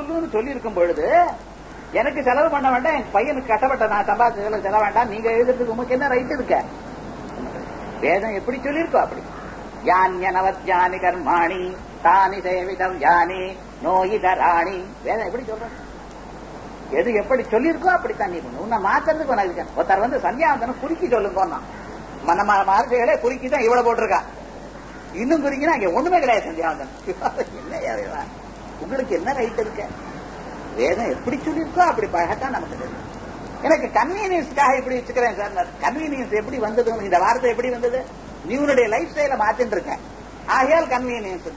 சொல்லுன்னு சொல்லி இருக்கும் பொழுது எனக்கு செலவு பண்ண வேண்டாம் என் பையனுக்கு கட்டப்பட்ட நான் சம்பாதிச்சதுல செலவு வேண்டாம் நீங்க எழுதுறதுக்கு உமக்கு என்ன ரைட் இருக்க வேதம் எப்படி சொல்லியிருக்கோ அப்படி யான்யனவத்யானி கர்மாணி தானி சேவிதம் யானி நோயிதராணி வேதம் எப்படி சொல்ற எது எப்படி சொல்லியிருக்கோ அப்படித்தான் நீ பண்ணு உன்னை மாத்துறதுக்கு உனக்கு இருக்கு. ஒருத்தர் வந்து சந்தியாவந்தனம் குறுக்கி சொல்லுங்க நம்ம மரசுகளே குறுக்கி தான் இவ்வளவு போட்டிருக்கா இன்னும் குறிக்கினா இங்க ஒண்ணுமே கிடையாது சந்தியாவந்தனம் என்ன இறைவன்? உங்களுக்கு என்ன ரைட் இருக்க வேதம் எப்படி சொல்லியிருக்கோ அப்படி பழகத்தான் நமக்கு தெரியும் எனக்கு கன்வீனியன்ஸ்க்காக இப்படி வச்சுக்கிறேன் சார் கன்வீனியன்ஸ் எப்படி வந்தது இந்த வார்த்தை எப்படி வந்தது நீ உன்னுடைய லைஃப் ஸ்டைல மாத்திட்டு இருக்க ஆகையால் கன்வீனியன்ஸ்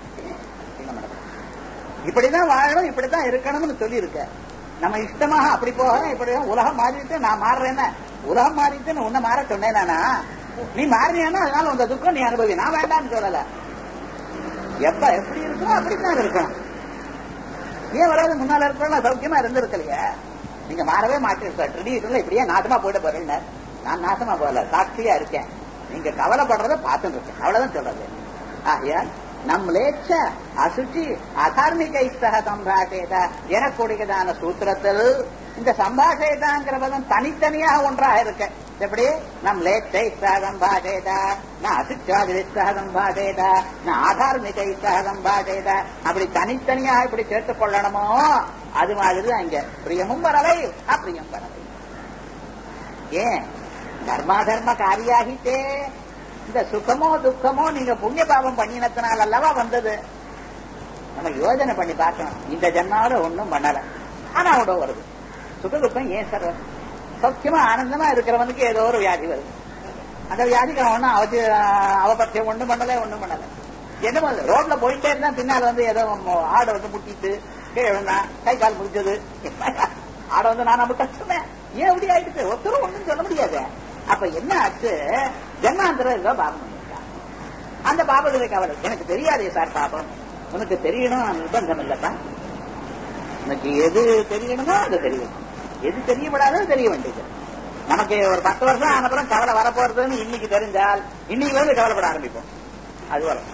இப்படிதான் வாழணும் இப்படித்தான் இருக்கணும்னு சொல்லி இருக்க நம்ம இஷ்டமாக அப்படி போகிறோம் இப்படி உலகம் மாறிட்டு நான் மாறுறேன்னா உலகம் மாறிட்டு உன்னை மாற சொன்னேனா நீ மாறினா அதனால உங்க துக்கம் நீ அனுபவி நான் வேண்டாம்னு சொல்லல எப்ப எப்படி இருக்கணும் அப்படித்தான் இருக்கணும் ஏன் வராது முன்னால இருக்கிறோம் சௌக்கியமா இருந்திருக்கலையே நீங்க மாறவே மாட்டீங்க சார் ட்ரெடிஷன்ல இப்படியே நாசமா போயிட்டு போறேன் நான் நாசமா போகல சாட்சியா இருக்கேன் நீங்க கவலைப்படுறத பார்த்துட்டு இருக்கேன் அவ்வளவுதான் சொல்றது ஆகையால் நம்மளேச்ச அசுச்சி அதார்மிக இஷ்டக சம்பாஷேத எனக்கூடியதான சூத்திரத்தில் இந்த சம்பாஷேதாங்கிற பதம் தனித்தனியாக ஒன்றாக இருக்கு எப்படி நம் லேச்ச இஷ்டக சம்பாஷேத நான் அசுச்சாதி இஷ்டக சம்பாஷேத நான் ஆதார்மிக இஷ்டக சம்பாஷேத அப்படி தனித்தனியாக இப்படி சேர்த்துக் கொள்ளணுமோ அது மாதிரி அங்க பிரியமும் வரலை அப்பிரியம் வரலை ஏன் தர்மாதர்ம காரியாகிட்டே இந்த சுகமோ துக்கமோ நீங்க புண்ணிய பாவம் பண்ணினத்தினால் அல்லவா வந்தது நம்ம யோஜனை பண்ணி பார்க்கணும் இந்த ஜென்மாவில ஒண்ணும் பண்ணல ஆனா அவ்வளோ வருது சுக துக்கம் ஏன் சார் வருது? சௌக்கியமா ஆனந்தமா இருக்கிறவனுக்கு ஏதோ ஒரு வியாதி வருது அந்த வியாதிக்கு அவன் ஒண்ணும் அவதி அவபத்தியம் ஒண்ணும் பண்ணல ஒண்ணும் பண்ணல என்ன பண்ணுது ரோட்ல போயிட்டே இருந்தா பின்னால் வந்து ஏதோ ஆடை வந்து முட்டிட்டு கீழே விழுந்தா கை கால் முடிஞ்சது ஆடை வந்து நான் நம்ம கஷ்டமே ஏன் இப்படி ஆயிடுச்சு ஒருத்தரும் ஒண்ணும் சொல்ல முடியாது அப்ப என்ன ஆச்சு ஜென்மாந்திரம் ஏதோ பாபம் பண்ணிருக்கான் அந்த பாபத்துல கவலை எனக்கு தெரியாதே சார் பாபம் உனக்கு தெரியணும் நிர்பந்தம் இல்லப்பா உனக்கு எது தெரியணுமோ அது தெரியும் எது தெரியப்படாதோ தெரிய வேண்டியது நமக்கு ஒரு பத்து வருஷம் ஆனப்புறம் கவலை வரப்போறதுன்னு இன்னைக்கு தெரிஞ்சால் இன்னைக்கு வந்து கவலைப்பட ஆரம்பிப்போம் அது வரும்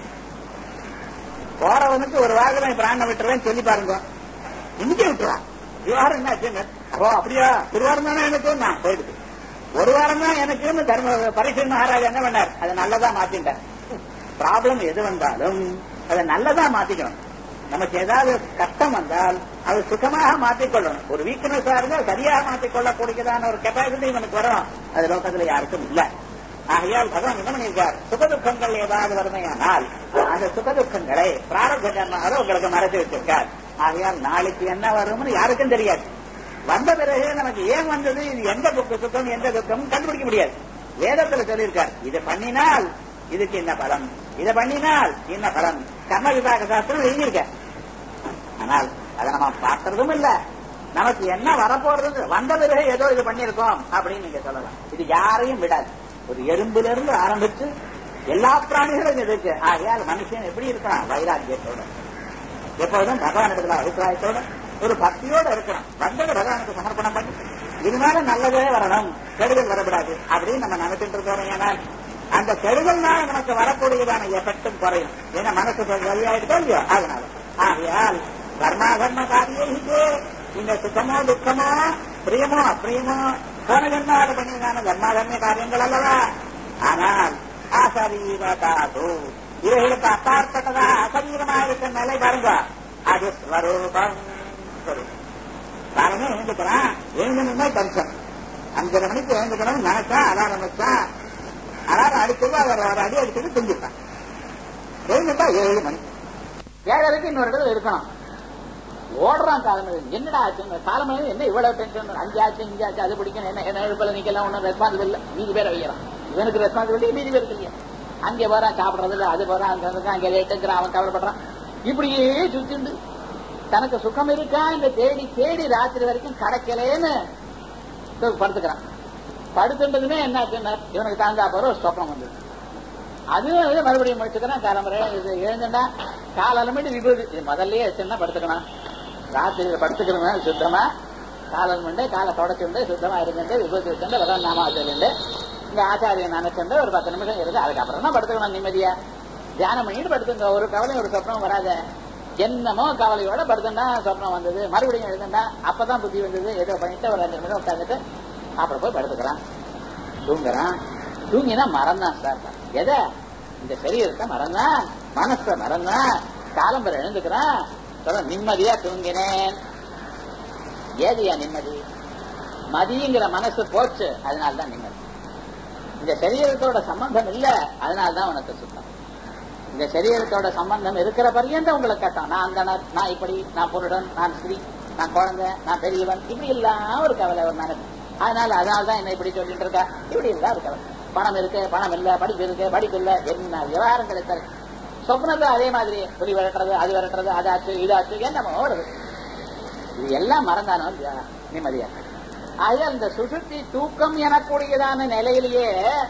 போறவனுக்கு ஒரு வாரம் பிராணம் விட்டுறேன்னு சொல்லி பாருங்க இன்னைக்கே விட்டுறான் விவகாரம் என்ன ஆச்சுங்க ஓ அப்படியா ஒரு வாரம் தானே எனக்கு நான் போயிடுது ஒரு வாரம் தான் எனக்கு தர்ம பரிசு மகாராஜா என்ன பண்ணார் அதை நல்லதா மாத்திட்டார் ப்ராப்ளம் எது வந்தாலும் அதை நல்லதா மாத்திக்கணும் நமக்கு ஏதாவது கஷ்டம் வந்தால் அது சுகமாக மாற்றிக்கொள்ளணும் ஒரு வீக்னஸா இருந்தால் சரியாக மாற்றிக்கொள்ளக்கூடியதான ஒரு கெப்பாசிட்டி இவனுக்கு வரும் அது லோகத்துல யாருக்கும் இல்ல ஆகையால் பகவான் என்ன பண்ணியிருக்கார் சுகதுக்கங்கள் ஏதாவது வறுமையானால் அந்த சுகதுக்கங்களை பிராரத்த கர்மாவை உங்களுக்கு மறைச்சு வச்சிருக்கார் ஆகையால் நாளைக்கு என்ன வரும்னு யாருக்கும் தெரியாது வந்த பிறகு நமக்கு ஏன் வந்தது இது எந்த துக்க சுத்தம் எந்த துக்கம் கண்டுபிடிக்க முடியாது வேதத்துல சொல்லியிருக்கார் இதை பண்ணினால் இதுக்கு என்ன பலன் இதை பண்ணினால் என்ன பலன் கர்ம விபாக சாஸ்திரம் எழுதியிருக்க ஆனால் அதை நம்ம பார்க்கறதும் இல்ல நமக்கு என்ன வரப்போறது வந்த பிறகு ஏதோ இது பண்ணியிருக்கோம் அப்படின்னு நீங்க சொல்லலாம் இது யாரையும் விடாது ஒரு எறும்புல இருந்து ஆரம்பிச்சு எல்லா பிராணிகளும் இது இருக்கு ஆகையால் மனுஷன் எப்படி இருக்கான் வைராக்கியத்தோட எப்போதும் பகவானிடத்துல அபிப்பிராயத்தோட ஒரு பக்தியோட இருக்கணும் வந்தது பகவானுக்கு சமர்ப்பணம் பண்ணி இது மேல நல்லதே வரணும் கெடுதல் வரக்கூடாது அப்படின்னு நம்ம நினைச்சிட்டு இருக்கோம் ஏனால் அந்த கெடுதல்னால நமக்கு வரக்கூடியதான எஃபெக்டும் குறையும் ஏன்னா மனசு சரியாயிடுதோ இல்லையோ அதனால ஆகையால் கர்மா கர்ம காரியே இந்த சுத்தமோ துக்கமோ பிரியமோ அப்பிரியமோ போன ஜென்மாவில் பண்ணியதான கர்மாகர்மிய காரியங்கள் அல்லவா ஆனால் அசரீரதாது இவைகளுக்கு அப்பாற்பட்டதா அசரீரமா இருக்கிற நிலை பாருங்க அது ஸ்வரூபம் ஸ்வரூபம். பாருங்க எழுந்துக்கிறான் எழுந்தணும்னா டென்ஷன் அஞ்சரை மணிக்கு எழுந்துக்கணும் நினைச்சா அலாரம் வச்சா அலாரம் அடிச்சது அவர் ஒரு அடி அடிச்சது துங்கிட்டான் எழுந்துட்டா ஏழு மணி ஏழரைக்கு இன்னொரு இடத்துல இருக்கணும் ஓடுறான் காலமழை என்னடா ஆச்சு காலமழை என்ன இவ்வளவு டென்ஷன் அஞ்சு ஆச்சு இஞ்சு ஆச்சு அது பிடிக்கணும் என்ன என்ன எழுப்பல நிக்கலாம் ஒன்றும் ரெஸ்பான்சிபிள் இல்லை மீதி பேரை வைக்கிறான் இவனுக்கு ரெஸ்பான்சிபிலிட்டி மீதி பேருக்கு இல்லையா அங்கே போறான் சாப்பிடுறது இல்லை அது போறான் அங்க இருக்கான் அங்கே லேட்டுங்கிறான் அவன் கவலைப்படுறான் இப்படியே சுத்திண்டு தனக்கு சுகம் இருக்கா இந்த தேடி தேடி ராத்திரி வரைக்கும் கிடைக்கலேன்னு படுத்துக்கிறான் படுத்துட்டதுமே என்ன ஆச்சுன்னா இவனுக்கு தாண்டா போற ஒரு சொப்பனம் வந்தது அதுவும் வந்து மறுபடியும் முடிச்சுக்கிறான் காலம்பரை இது எழுந்துட்டா காலமிட்டு விபூதி இது முதல்லயே வச்சுன்னா படுத்துக்கணும் ராத்திரியில படுத்துக்கிறவங்க சுத்தமா காலம் உண்டு காலை தொடச்சுண்டு சுத்தமா இருந்துட்டு விபூதி வச்சுண்டு பகவான் நாமா சொல்லிண்டு இந்த ஆச்சாரியன் நினைச்சுண்டு ஒரு பத்து நிமிஷம் இருக்கு அதுக்கப்புறம் தான் படுத்துக்கணும் நிம்மதியா தியானம் பண்ணிட்டு படுத்துங்க ஒரு கவலை ஒரு சொப்பனம் வராத என்னமோ கவலையோட படுத்துட்டா சொப்னம் வந்தது மறுபடியும் எழுதுண்டா அப்பதான் புத்தி வந்தது ஏதோ பண்ணிட்டு ஒரு அஞ்சு நிமிடம் உட்காந்துட்டு அப்புறம் போய் படுத்துக்கிறான் தூங்குறான் தூங்கினா மறந்தான் சார் எதை இந்த சரீரத்தை மறந்தான் மனச மறந்தான் காலம்பரை எழுந்துக்கிறான் சொல்ல நிம்மதியா தூங்கினேன் ஏதியா நிம்மதி மதிங்கிற மனசு போச்சு அதனால்தான் நிம்மதி இந்த சரீரத்தோட சம்பந்தம் இல்ல அதனால்தான் உனக்கு சுத்தம் இந்த சரீரத்தோட சம்பந்தம் இருக்கிற பர்யந்தம் உங்களுக்கு கஷ்டம் நான் அந்த நான் இப்படி நான் புருடன் நான் ஸ்ரீ நான் குழந்தை நான் பெரியவன் இப்படி இல்லாம ஒரு கவலை ஒரு மனது அதனால அதனால தான் என்ன இப்படி சொல்லிட்டு இருக்கா இப்படி இல்ல ஒரு கவலை பணம் இருக்கு பணம் இல்ல படிப்பு இருக்கு படிப்பு இல்ல என்ன விவகாரம் கிடைத்தது சொப்னது அதே மாதிரி புலி விரட்டுறது அது விரட்டுறது அதாச்சு இதாச்சு என்னமோ ஓடுது இது எல்லாம் மறந்தானோ நிம்மதியா ஆக இந்த சுசுத்தி தூக்கம் எனக்கூடியதான நிலையிலேயே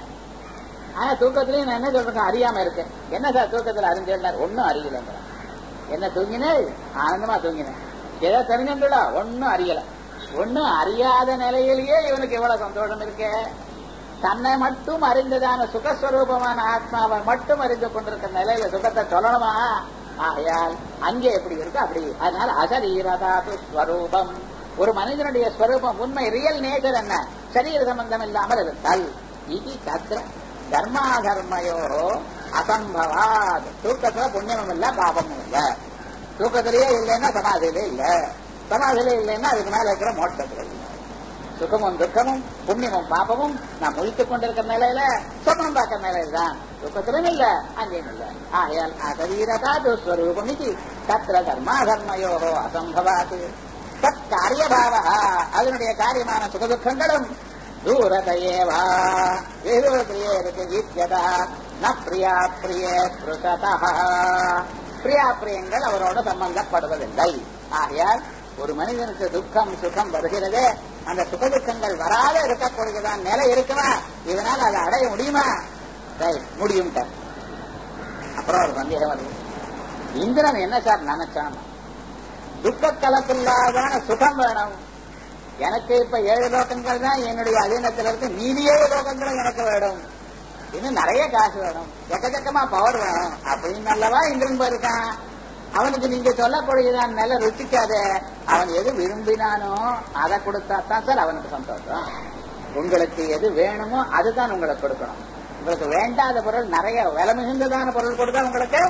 ஆனா தூக்கத்திலயும் நான் என்ன சொல்றேன் அறியாம இருக்கு என்ன சார் தூக்கத்துல அறிஞ்சார் ஒன்னும் அறியல என்ன தூங்கினே ஆனந்தமா தூங்கினேன் ஏதோ தெரிஞ்சுங்களா ஒன்னும் அறியல ஒன்னும் அறியாத நிலையிலேயே இவனுக்கு எவ்வளவு சந்தோஷம் இருக்கு தன்னை மட்டும் அறிந்ததான சுகஸ்வரூபமான ஆத்மாவை மட்டும் அறிந்து கொண்டிருக்கிற நிலையில சுகத்தை சொல்லணுமா ஆகையால் அங்கே எப்படி இருக்கு அப்படி அதனால அசரீரதாது ஸ்வரூபம் ஒரு மனிதனுடைய ஸ்வரூபம் உண்மை ரியல் நேச்சர் என்ன சரீர சம்பந்தம் இல்லாமல் இருந்தால் இது தத்திர தர்மாதர்மயோ அசம்பவாத் தூக்கத்துல புண்ணியமும் இல்ல பாபமும் இல்ல தூக்கத்திலேயே இல்லைன்னா சமாதியிலே இல்ல சமாதியிலே இல்லைன்னா அதுக்கு மேல இருக்கிற மோட்சத்துல இல்ல சுகமும் துக்கமும் புண்ணியமும் பாபமும் நான் முழித்துக் கொண்டிருக்கிற நிலையில சொப்பனம் பார்க்கிற நிலையில தான் துக்கத்திலும் இல்ல அங்கேயும் இல்ல ஆயால் அசரீரதா துஸ்வரூபம் இது தத்திர தர்மாதர்மயோ அசம்பவாது தத் காரியபாவ அதனுடைய காரியமான சுகதுக்கங்களும் தூரதையேவா வெகு தூரத்திலேயே இருக்கு ஈத்தியதா ந பிரியா பிரிய ஸ்ருததா பிரியா பிரியங்கள் அவரோட சம்பந்தப்படுவதில்லை ஆகையால் ஒரு மனிதனுக்கு துக்கம் சுகம் வருகிறது அந்த சுகதுக்கங்கள் வராத இருக்கக்கூடியதான் நிலை இருக்குமா இதனால் அதை அடைய முடியுமா முடியும் அப்புறம் ஒரு சந்தேகம் வருது இந்திரன் என்ன சார் நினைச்சான் துக்க கலப்பில்லாதான சுகம் வேணும் எனக்கு இப்ப ஏழு லோகங்கள் தான் என்னுடைய அதீனத்தில் இருக்கு மீதி ஏழு லோகங்களும் எனக்கு வேணும் இன்னும் நிறைய காசு வேணும் எக்கச்சக்கமா பவர் வேணும் அப்படின்னு அல்லவா இந்திரன் போயிருக்கான் அவனுக்கு நீங்க சொல்லக்கூடியதான் நில ருச்சிக்காத அவன் எது விரும்பினானோ அதை கொடுத்தா தான் சார் அவனுக்கு சந்தோஷம் உங்களுக்கு எது வேணுமோ அதுதான் உங்களுக்கு கொடுக்கணும் உங்களுக்கு வேண்டாத பொருள் நிறைய விலை மிகுந்ததான பொருள் கொடுத்தா உங்களுக்கு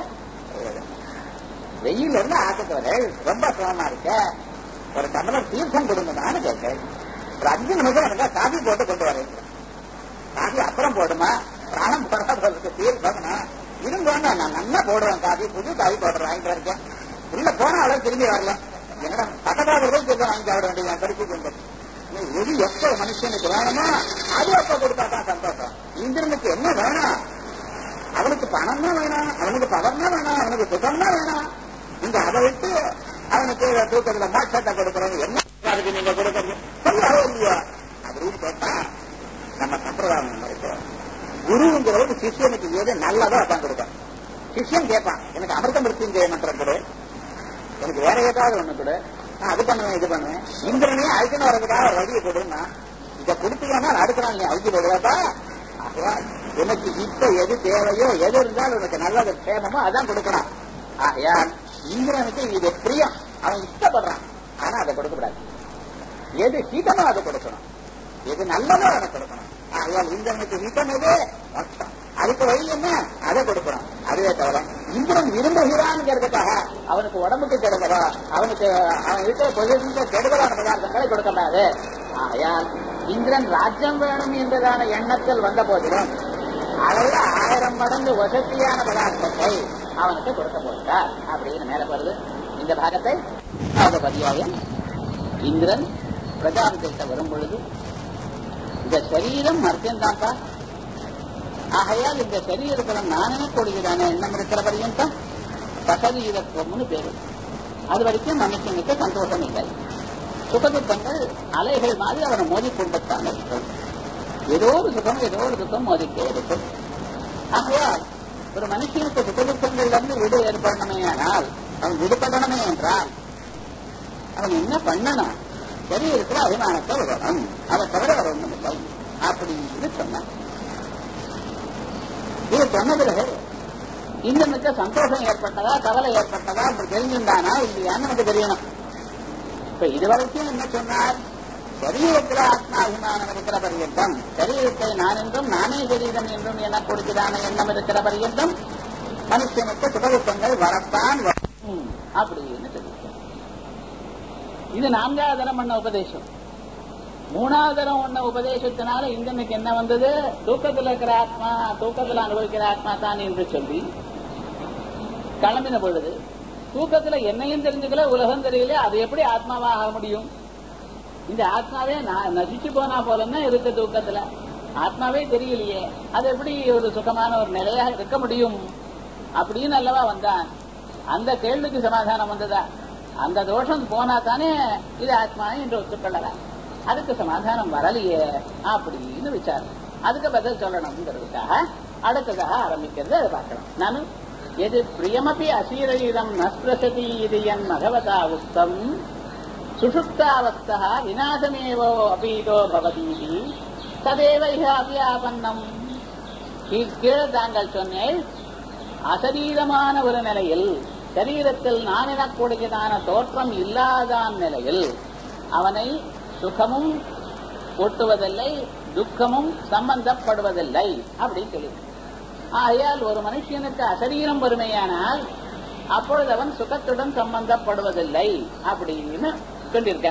வெயில் இருந்து ஆக்கத்தவர்கள் ரொம்ப சிரமமா இருக்க ஒரு டம்ளர் தீர்த்தம் கொடுங்கன்னு கேட்க ஒரு அஞ்சு நிமிஷம் எனக்கு காஃபி போட்டு கொண்டு வரேன் காஃபி அப்புறம் போடுமா பிராணம் போடுறதுக்கு தீர்த்தம் இருந்தோன்னு நான் நல்லா போடுவேன் காஃபி புது காஃபி போடுறேன் வாங்கிட்டு இருக்கேன் உள்ள போன அளவு திரும்பி வரல என்னடா பக்கத்தாவது கூட திரும்ப வாங்கி சாப்பிட வேண்டியது படிச்சுட்டு இருந்தேன் எது எப்ப மனுஷனுக்கு வேணுமோ அது எப்ப கொடுத்தா தான் சந்தோஷம் இந்திரனுக்கு என்ன வேணும் அவனுக்கு பணம் தான் வேணும் அவனுக்கு பவர் தான் வேணும் அவனுக்கு சுகம் தான் வேணும் நீங்க அதை விட்டு அவனுக்கு தூக்கத்துல மோட்சத்தை கொடுக்கறது என்ன அதுக்கு நீங்க கொடுக்கறது சொல்லவே இல்லையா அப்படின்னு கேட்டா நம்ம சம்பிரதாயம் இருக்கு குருங்கிறவருக்கு சிஷியனுக்கு எது நல்லதோ அதான் கொடுப்பான் சிஷியன் கேட்பான் எனக்கு அமிர்தம் மிருத்யுஞ்சய மந்திரம் கொடு எனக்கு வேற ஏதாவது ஒண்ணு கொடு நான் அது பண்ணுவேன் இது பண்ணுவேன் இந்திரனே அழிச்சுன்னு வர்றதுக்காக ஒரு வழியை கொடுன்னா இதை கொடுத்தீங்கன்னா அடுத்த நாள் நீ அழிச்சு போடுவாப்பா உனக்கு இப்ப எது தேவையோ எது இருந்தாலும் உனக்கு நல்லது க்ஷேமமோ அதான் கொடுக்கணும் ஆகையால் இந்திரனுக்கு இது பிரியம் அவன் இஷ்டப்படுறான் ஆனா அதை கொடுக்கக்கூடாது எது ஹீதமோ அதை கொடுக்கணும் எது நல்லதோ அதை கொடுக்கணும் ஆகையால் இந்திரனுக்கு ஹீதம் எது மோட்சம் அதுக்கு வழி என்ன அதை கொடுக்கணும் அதுவே தவிர இந்திரன் விரும்புகிறான்ங்கிறதுக்காக அவனுக்கு உடம்புக்கு கெடுதலோ அவனுக்கு அவன் இருக்கிற பொசிஷனுக்கு கெடுதலான பதார்த்தங்களை கொடுக்கக்கூடாது ஆகையால் இந்திரன் ராஜ்யம் வேணும் என்பதான எண்ணத்தில் வந்த போதிலும் அளவுல ஆயிரம் மடங்கு வசதியான பதார்த்தத்தை அவனுக்கு கொடுக்க போகிறார் அப்படின்னு மேல வருது இந்த பாகத்தை பதியாயம் இந்திரன் பிரஜாபதித்த வரும் பொழுது இந்த சரீரம் மர்த்தியந்தாப்பா ஆகையால் இந்த சரீரத்துல நானே கொடுக்கிறான எண்ணம் இருக்கிற பர்யந்தம் சசரீரத்துவம்னு பேரு அது வரைக்கும் மனுஷனுக்கு சந்தோஷம் இல்லை சுகதுக்கங்கள் அலைகள் மாதிரி அவனை மோதிக்கொண்டுத்தான் இருக்கும் ஏதோ ஒரு சுகம் ஏதோ ஒரு துக்கம் மோதிக்கே இருக்கும் ஆகையால் ஒரு மனுஷனுக்கு சுகதுக்கங்கள்ல இருந்து விடு ஏற்படணுமே ஆனால் அவன் விடுபடணுமே என்றால் அவன் என்ன பண்ணணும் சரீரத்தில் அபிமானத்தை விடணும் அதை தவிர வர ஒண்ணும் இல்லை அப்படின்னு சொன்னான் இது சொன்ன பிறகு இந்தனுக்கு சந்தோஷம் ஏற்பட்டதா கவலை ஏற்பட்டதா அப்படி தெரிஞ்சுட்டானா இல்லையான்னு நமக்கு தெரியணும் இப்ப இதுவரைக்கும் என்ன சொன்னார் சரீரத்தில் ஆத்மாபிமானம் இருக்கிற பரியந்தம் சரீரத்தை நான் என்றும் நானே சரீரம் என்றும் என கொடுக்கிறான எண்ணம் இருக்கிற பரியந்தம் மனுஷனுக்கு சுகதுக்கங்கள் வரத்தான் வரும் அப்படின்னு சொல்லியிருக்கார் இது நான்காவது தரம் பண்ண உபதேசம் மூணாவது தரம் பண்ண உபதேசத்தினால இந்தனுக்கு என்ன வந்தது தூக்கத்தில் இருக்கிற ஆத்மா தூக்கத்தில் அனுபவிக்கிற ஆத்மா தான் என்று சொல்லி கிளம்பின பொழுது தூக்கத்துல என்னையும் தெரிஞ்சுக்கல உலகம் தெரியல அது எப்படி ஆத்மாவாக ஆக முடியும் இந்த ஆத்மாவே நான் நசிச்சு போனா போலன்னா இருக்கு தூக்கத்துல ஆத்மாவே தெரியலையே அது எப்படி ஒரு சுகமான ஒரு நிலையாக இருக்க முடியும் அப்படின்னு அல்லவா வந்தான் அந்த கேள்விக்கு சமாதானம் வந்ததா அந்த தோஷம் போனா தானே இது ஆத்மா என்று ஒத்துக்கொள்ளலாம் அதுக்கு சமாதானம் வரலையே அப்படின்னு விசாரம் அதுக்கு பதில் சொல்லணுங்கிறதுக்காக அடுத்ததாக ஆரம்பிக்கிறது அதை பார்க்கணும் நானும் எது பிரியமபி அசீரீரம் நஸ்பிரசதி இது என் மகவதா உத்தம் சுஷுப்தாவஸ்தா விநாசமேவோ அபீதோ பவதீதி ததேவ இஹ அபியாபன்னம் கீழே தாங்கள் சொன்னேன் அசரீரமான ஒரு நிலையில் சரீரத்தில் நான் எனக்கூடியதான தோற்றம் இல்லாதான் நிலையில் அவனை சுகமும் ஒட்டுவதில்லை துக்கமும் சம்பந்தப்படுவதில்லை அப்படின்னு சொல்லி ஆகையால் ஒரு மனுஷனுக்கு அசரீரம் வறுமையானால் அப்பொழுது அவன் சுகத்துடன் சம்பந்தப்படுவதில்லை அப்படின்னு சொல்லியிருக்க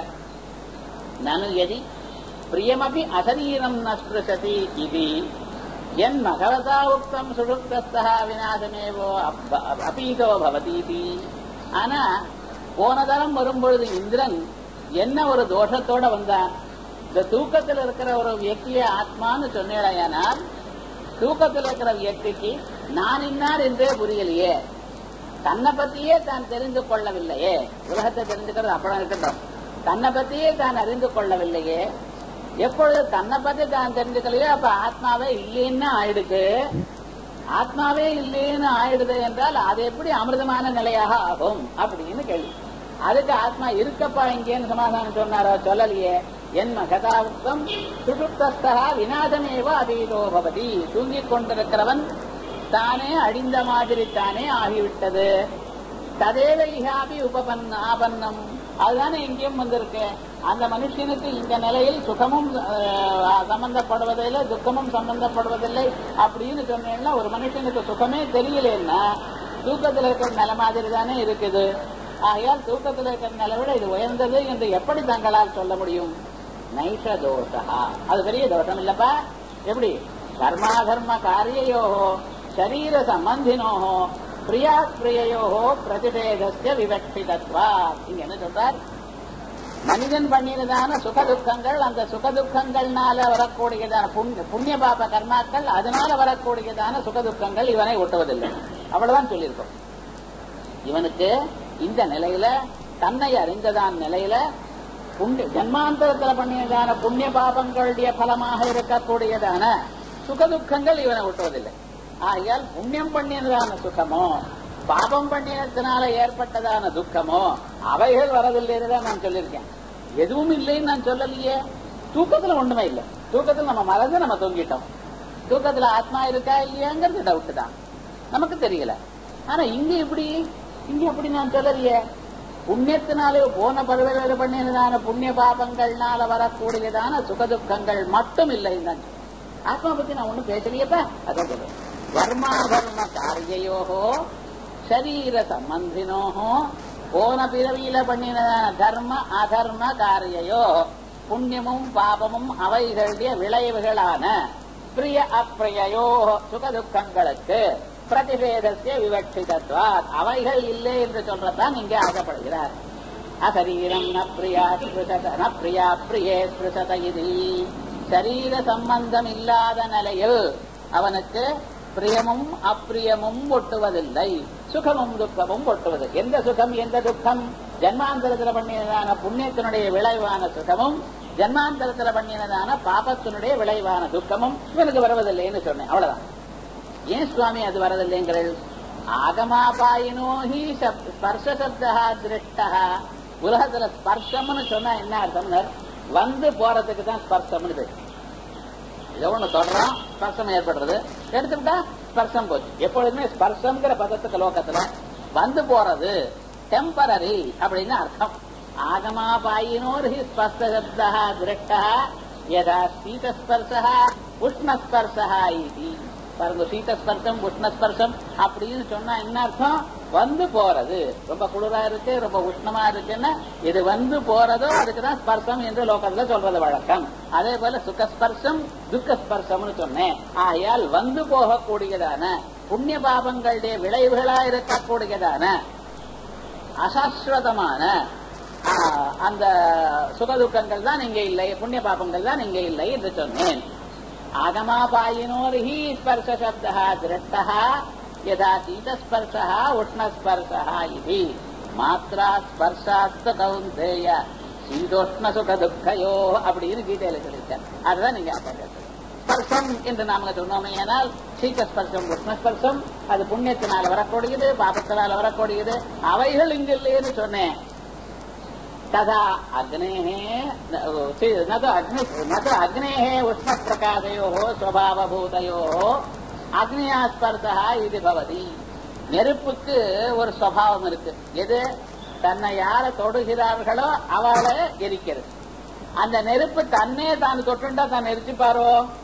நனு எதி பிரியமபி அசரீரம் நஸ்பிருசதி இது என் மகவதா உக்தம் சுழுப்தஸ்தா விநாசமேவோ அபீதோ பவதீதி ஆனா போன தரம் வரும்பொழுது இந்திரன் என்ன ஒரு தோஷத்தோட வந்தான் இந்த தூக்கத்தில் இருக்கிற ஒரு வியக்திய ஆத்மான்னு சொன்னேடையானால் தூக்கத்தில் இருக்கிற வியக்திக்கு நான் இன்னார் என்றே புரியலையே தன்னை பத்தியே தான் தெரிந்து கொள்ளவில்லையே உலகத்தை தெரிஞ்சுக்கிறது அப்புறம் இருக்கட்டும் தன்னை பத்தியே தான் அறிந்து கொள்ளவில்லையே எப்பொழுது தன்னை பத்தி தான் தெரிஞ்சுக்கலையோ அப்ப ஆத்மாவே இல்லைன்னு ஆயிடுது ஆத்மாவே இல்லைன்னு ஆயிடுது என்றால் அது எப்படி அமிர்தமான நிலையாக ஆகும் அப்படின்னு கேள்வி அதுக்கு ஆத்மா இருக்கப்பா இங்கேன்னு சமாதானம் சொன்னாரோ சொல்லலையே என் மகதாவுக்கம் சுசுப்தஸ்தா விநாசமேவ அதீதோ பவதி தூங்கிக் கொண்டிருக்கிறவன் தானே அழிந்த மாதிரி தானே ஆகிவிட்டது ததேவ இகாபி உபபன்ன ஆபன்னம் அதுதானே இங்கேயும் வந்திருக்கு அந்த மனுஷனுக்கு இந்த நிலையில் சுகமும் அஹ், சம்பந்தப்படுவதில்லை துக்கமும் சம்பந்தப்படுவதில்லை அப்படின்னு சொன்னேன்னா ஒரு மனுஷனுக்கு சுகமே தெரியலன்னா தூக்கத்தில் இருக்கிற நிலை மாதிரி தானே இருக்குது ஆகையால் தூக்கத்தில் இருக்கிற நிலை விட இது உயர்ந்தது என்று எப்படி தங்களால் சொல்ல முடியும் நைஷ தோஷா அது பெரிய தோஷம் இல்லப்பா எப்படி கர்மா கர்ம காரியயோகோ சரீர சம்பந்தினோகோ பிரியா பிரியயோகோ பிரதிஷேதஸ்ய விவட்சிதத்வா இங்க என்ன சொல்றார் மனிதன் பண்ணினதான சுக துக்கங்கள் அந்த சுக துக்கங்கள்னால வரக்கூடியதான புண்ணிய புண்ணிய பாப கர்மாக்கள் அதனால வரக்கூடியதான சுக துக்கங்கள் இவனை ஒட்டுவதில்லை அவ்வளவுதான் சொல்லியிருக்கோம் இவனுக்கு இந்த நிலையில தன்னை அறிந்ததான் நிலையில புண்ணிய ஜன்மாந்தரத்துல பண்ணியதான புண்ணிய பாபங்களுடைய பலமாக இருக்கக்கூடியதான சுகதுக்கங்கள் இவனை ஒட்டுவதில்லை ஆகையால் புண்ணியம் பண்ணியதான சுகமோ பாபம் பண்ணினத்தினால ஏற்பட்டதான துக்கமோ அவைகள் வரதில்லைன்னு தான் நான் சொல்லியிருக்கேன் எதுவும் இல்லைன்னு நான் சொல்லலையே தூக்கத்துல ஒண்ணுமே இல்லை தூக்கத்துல நம்ம மறந்து நம்ம தூங்கிட்டோம் தூக்கத்துல ஆத்மா இருக்கா இல்லையாங்கிறது டவுட் தான் நமக்கு தெரியல ஆனா இங்க எப்படி இங்க அப்படி நான் சொல்லலையே புண்ணியத்தினாலே போன பருவ பண்ணினதான புண்ணிய பாபங்கள்னால வரக்கூடியதான சுகதுக்கங்கள் மட்டும் இல்லை தான் ஆத்மா பத்தி நான் ஒண்ணும் பேசலையப்பா அதான் சொல்றேன் வர்மாதர்ம காரியயோகோ சரீர சம்பந்தினோகோ போன பிறவியில பண்ணினதான தர்ம அதர்ம காரியயோ புண்ணியமும் பாபமும் அவைகளுடைய விளைவுகளான பிரிய அப்பிரியயோ சுகதுக்கங்களுக்கு பிரதிஷேதத்தை விவட்சிதத்வாத் அவைகள் இல்லை என்று சொல்றதான் இங்கே ஆகப்படுகிறார் அசரீரம் ந பிரியா ஸ்பிருசத ந பிரியா பிரியே ஸ்பிருசத இது சரீர சம்பந்தம் இல்லாத நிலையில் அவனுக்கு பிரியமும் அப்பிரியமும் ஒட்டுவதில்லை சுகமும் துக்கமும் ஒட்டுவது எந்த சுகம் எந்த துக்கம் ஜன்மாந்தரத்தில் பண்ணியதான புண்ணியத்தினுடைய விளைவான சுகமும் ஜன்மாந்தரத்தில் பண்ணியதான பாபத்தினுடைய விளைவான துக்கமும் இவனுக்கு வருவதில்லைன்னு சொன்னேன் அவ்வளவுதான் ஏன் சுவாமி அது வரதில்லைங்கிறள் ஆகமாபாயினோ ஹி சப்- ஸ்பர்ஷ சப்தா திருஷ்டா உலகத்துல ஸ்பர்ஷம்னு சொன்னா என்ன அர்த்தம்னர் வந்து போறதுக்கு தான் ஸ்பர்ஷம்னு பேர் ஏதோ ஒண்ணு தொடறோம் ஸ்பர்ஷம் ஏற்படுறது எடுத்துக்கிட்டா ஸ்பர்சம் போச்சு எப்பொழுதுமே ஸ்பர்சம்ங்கிற பதத்துக்கு லோகத்துல வந்து போறது டெம்பரரி அப்படின்னு அர்த்தம் ஆகமாபாயினோர் ஹி ஸ்பர்சப்தா திருஷ்டா யதா சீதஸ்பர்சா உஷ்ணஸ்பர்சா இது பாருங்க சீதஸ்பர்சம் உஷ்ணஸ்பர்சம் அப்படின்னு சொன்னா என்ன அர்த்தம் வந்து போறது ரொம்ப குளிரா இருக்கு ரொம்ப உஷ்ணமா இருக்குன்னா இது வந்து போறதோ அதுக்குதான் ஸ்பர்சம் என்று லோகத்துல சொல்றது வழக்கம் அதே போல சுகஸ்பர்சம் துக்கஸ்பர்சம்னு சொன்னேன் ஆகையால் வந்து போகக்கூடியதான புண்ணிய பாபங்களுடைய விளைவுகளா இருக்கக்கூடியதான அசாஸ்வதமான ஆ, அந்த சுகதுக்கங்கள் தான் இங்க இல்லை புண்ணிய பாபங்கள் தான் இங்க இல்லை என்று சொன்னேன் ஆகமாபாயினோர்ஹி ஸ்பர்ஷ சப்தா திருஷ்டா யதா சீதஸ்பர்ஷா உஷ்ணஸ்பர்ஷா இது மாத்ரா ஸ்பர்ஷாஸ்த கௌந்தேய சீதோஷ்ண சுக துக்கையோ அப்படின்னு கீதையில சொல்லியிருக்கார் அதுதான் நீங்க அப்ப ஸ்பர்சம் என்று நாம சொன்னோமே ஆனால் சீதஸ்பர்சம் உஷ்ணஸ்பர்சம் அது புண்ணியத்தினால வரக்கூடியது பாபத்தினால வரக்கூடியது அவைகள் இங்கு இல்லைன்னு சொன்னேன் तथा अग्नेः न तु अग्नि न तु अग्नेः उष्णप्रकाशयोः स्वभावभूतयोः அக்னியாஸ்பர்சா இது பவதி நெருப்புக்கு ஒரு சுவாவம் இருக்கு எது தன்னை யார தொடுகிறார்களோ அவளை எரிக்கிறது அந்த நெருப்பு தன்னே தான் தொட்டுண்டா தான் எரிச்சுப்பாரோ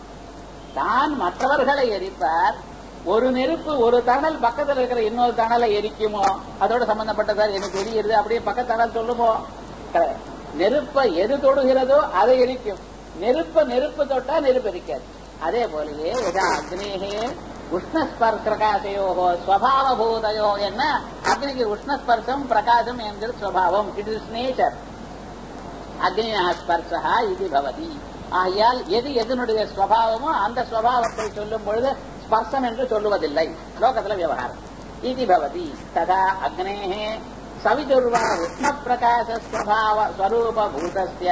தான் மற்றவர்களை எரிப்பார் ஒரு நெருப்பு ஒரு தணல் பக்கத்துல இருக்கிற இன்னொரு தணலை எரிக்குமோ அதோட சம்பந்தப்பட்டதால் எனக்கு எரியுது அப்படியே பக்கத்து தணல் சொல்லுமோ கிடையாது. நெருப்பை எது தொடுகிறதோ அதை எரிக்கும் நெருப்ப நெருப்பு தொட்டா நெருப்பு எரிக்காது அதே போலயே எதா அக்னேகே உஷ்ணஸ்பர் பிரகாசையோகோ ஸ்வபாவபூதையோ என்ன அக்னிக்கு உஷ்ணஸ்பர்சம் பிரகாசம் என்கிற ஸ்வபாவம் இட் இஸ் நேச்சர் அக்னியாஸ்பர்சா இது பவதி ஆகையால் எது எதனுடைய ஸ்வபாவமோ அந்த ஸ்வபாவத்தை சொல்லும் பொழுது ஸ்பர்சம் என்று சொல்லுவதில்லை லோகத்துல விவகாரம் இது பவதி ததா அக்னேஹே சவிதுர்வா உஷ்ண பிரகாச ஸ்வபாவ ஸ்வரூப பூதஸ்ய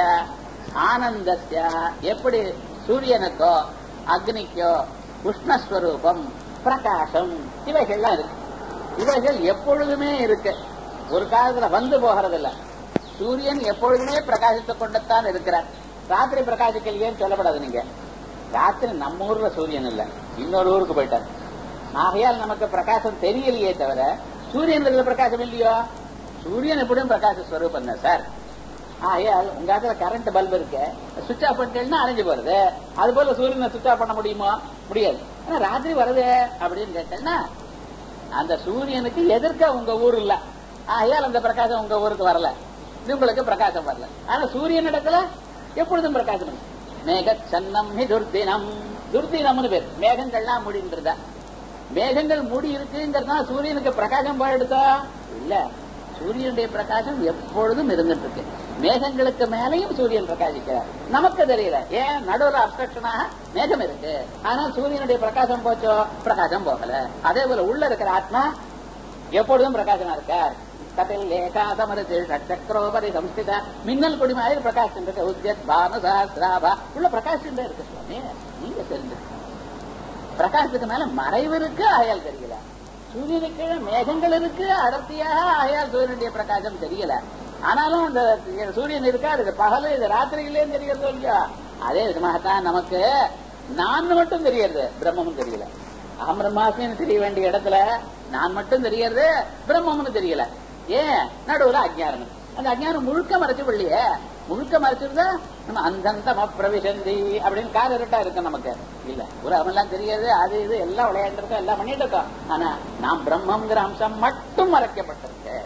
ஆனந்தஸ்ய எப்படி சூரியனுக்கோ அக்னிக்கோ உஷ்ணஸ்வரூபம் பிரகாசம் இவைகள்லாம் இருக்கு இவைகள் எப்பொழுதுமே இருக்கு ஒரு காலத்துல வந்து போகிறதில்ல சூரியன் எப்பொழுதுமே பிரகாசித்துக் கொண்டுத்தான் இருக்கிறார் ராத்திரி பிரகாசிக்கலையேன்னு சொல்லப்படாது நீங்க ராத்திரி நம்ம ஊர்ல சூரியன் இல்ல இன்னொரு ஊருக்கு போயிட்டார் ஆகையால் நமக்கு பிரகாசம் தெரியலையே தவிர சூரியன் இதுல பிரகாசம் இல்லையோ சூரியன் எப்படியும் பிரகாச ஸ்வரூபம் தான் சார் ஆகையால் உங்க இடத்துல கரண்ட் பல்ப் இருக்கு சுவிட்ச் ஆஃப் பண்ணிட்டேன்னா அரைஞ்சு போறது அது போல சூரியனை சுவிட்ச் ஆஃப் பண்ண முடியுமா முடியாது ஆனா ராத்திரி வருது அப்படின்னு கேட்டேன்னா அந்த சூரியனுக்கு எதிர்க்க உங்க ஊர் இல்ல ஆகையால் அந்த பிரகாசம் உங்க ஊருக்கு வரல இது உங்களுக்கு பிரகாசம் வரல ஆனா சூரியன் இடத்துல எப்பொழுதும் பிரகாசம் இருக்கு. மேக சன்னம் ஹி துர்தினம் துர்தினம்னு பேர் மேகங்கள்லாம் முடின்றதா மேகங்கள் மூடி இருக்குங்கிறதா சூரியனுக்கு பிரகாசம் போயிடுதா இல்ல சூரியனுடைய பிரகாசம் எப்பொழுதும் இருந்துட்டு இருக்கு மேகங்களுக்கு மேலையும் சூரியன் பிரகாசிக்கிறார் நமக்கு தெரியல ஏன் நடுவுல அப்சக்ஷனாக மேகம் இருக்கு ஆனால் சூரியனுடைய பிரகாசம் போச்சோ பிரகாசம் போகல அதே போல உள்ள இருக்கிற ஆத்மா எப்பொழுதும் பிரகாசமா இருக்கார் கபில் ஏகாசமரித்து சக்கரோபரி சம்ஸ்தித மின்னல் கொடி மாதிரி பிரகாசம் இருக்கு உத்யத் பானு சஹசிராபா உள்ள பிரகாசம் இருக்கு சுவாமி நீங்க தெரிஞ்சு பிரகாசத்துக்கு மேல மறைவு இருக்கு ஆயால் தெரியல சூரியனுக்கு கீழே மேகங்கள் இருக்கு அடர்த்தியாக ஆயால் சூரியனுடைய பிரகாசம் தெரியல ஆனாலும் இந்த சூரியன் இருக்கா இது பகல் இது ராத்திரியிலே தெரியறது இல்லையா அதே விதமாகத்தான் நமக்கு நான் மட்டும் தெரியறது பிரம்மமும் தெரியல அகம் பிரம்மாஸ்மின்னு தெரிய வேண்டிய இடத்துல நான் மட்டும் தெரியறது பிரம்மம்னு தெரியல ஏன் நடுவுல அஜ்ஞானம் அந்த அஜ்ஞானம் முழுக்க மறைச்சு இல்லையே முழுக்க மறைச்சிருந்தா நம்ம அந்தந்தம பிரவிசந்தி அப்படின்னு கார் இருட்டா இருக்கு நமக்கு இல்ல உலகமெல்லாம் தெரியாது அது இது எல்லாம் விளையாண்டு இருக்கோம் எல்லாம் பண்ணிட்டு இருக்கோம் ஆனா நாம் பிரம்மங்கிற அம்சம் மட்டும் மறைக்கப்பட்டிருக்கு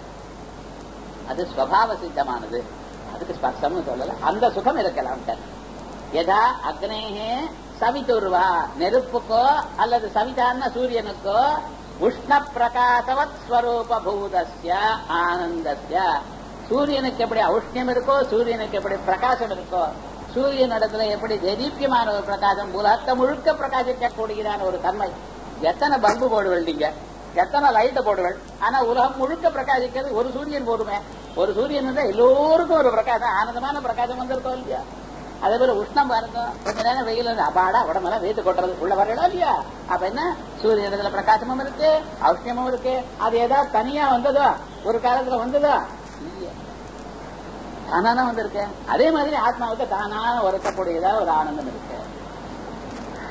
அது ஸ்வபாவ சித்தமானது அதுக்கு ஸ்பர்சம்னு சொல்லல அந்த சுகம் இருக்கலாம் சார் எதா அக்னேகே சவிதுர்வா நெருப்புக்கோ அல்லது சவிதான சூரியனுக்கோ உஷ்ண பிரகாசவத் ஸ்வரூப பூதஸ்ய ஆனந்தஸ்ய சூரியனுக்கு எப்படி ஔஷ்ணியம் இருக்கோ சூரியனுக்கு எப்படி பிரகாசம் இருக்கோ சூரியன் இடத்துல எப்படி தெதீப்பியமான ஒரு பிரகாசம் உலகத்தை முழுக்க பிரகாசிக்கக்கூடியதான ஒரு தன்மை எத்தனை பல்பு போடுவள் நீங்க எத்தனை லைட்டை போடுவள் ஆனா உலகம் முழுக்க பிரகாசிக்கிறது ஒரு சூரியன் போடுமே ஒரு சூரியன் இருந்தா எல்லோருக்கும் ஒரு பிரகாசம் ஆனந்தமான பிரகாசம் வந்திருக்கோம் இல்லையா அதே போல உஷ்ணம் பாருங்க கொஞ்ச நேரம் வெயில் இருந்து அப்பாடா உடம்பெல்லாம் வேத்து கொட்டுறது உள்ள வரலாம் இல்லையா அப்ப என்ன சூரிய இடத்துல பிரகாசமும் இருக்கு ஔஷ்ணியமும் இருக்கு அது ஏதாவது தனியா வந்ததோ ஒரு காலத்துல வந்ததோ இல்லையா தானான வந்திருக்கு அதே மாதிரி ஆத்மாவுக்கு தானான உரைக்கக்கூடியதா ஒரு ஆனந்தம் இருக்கு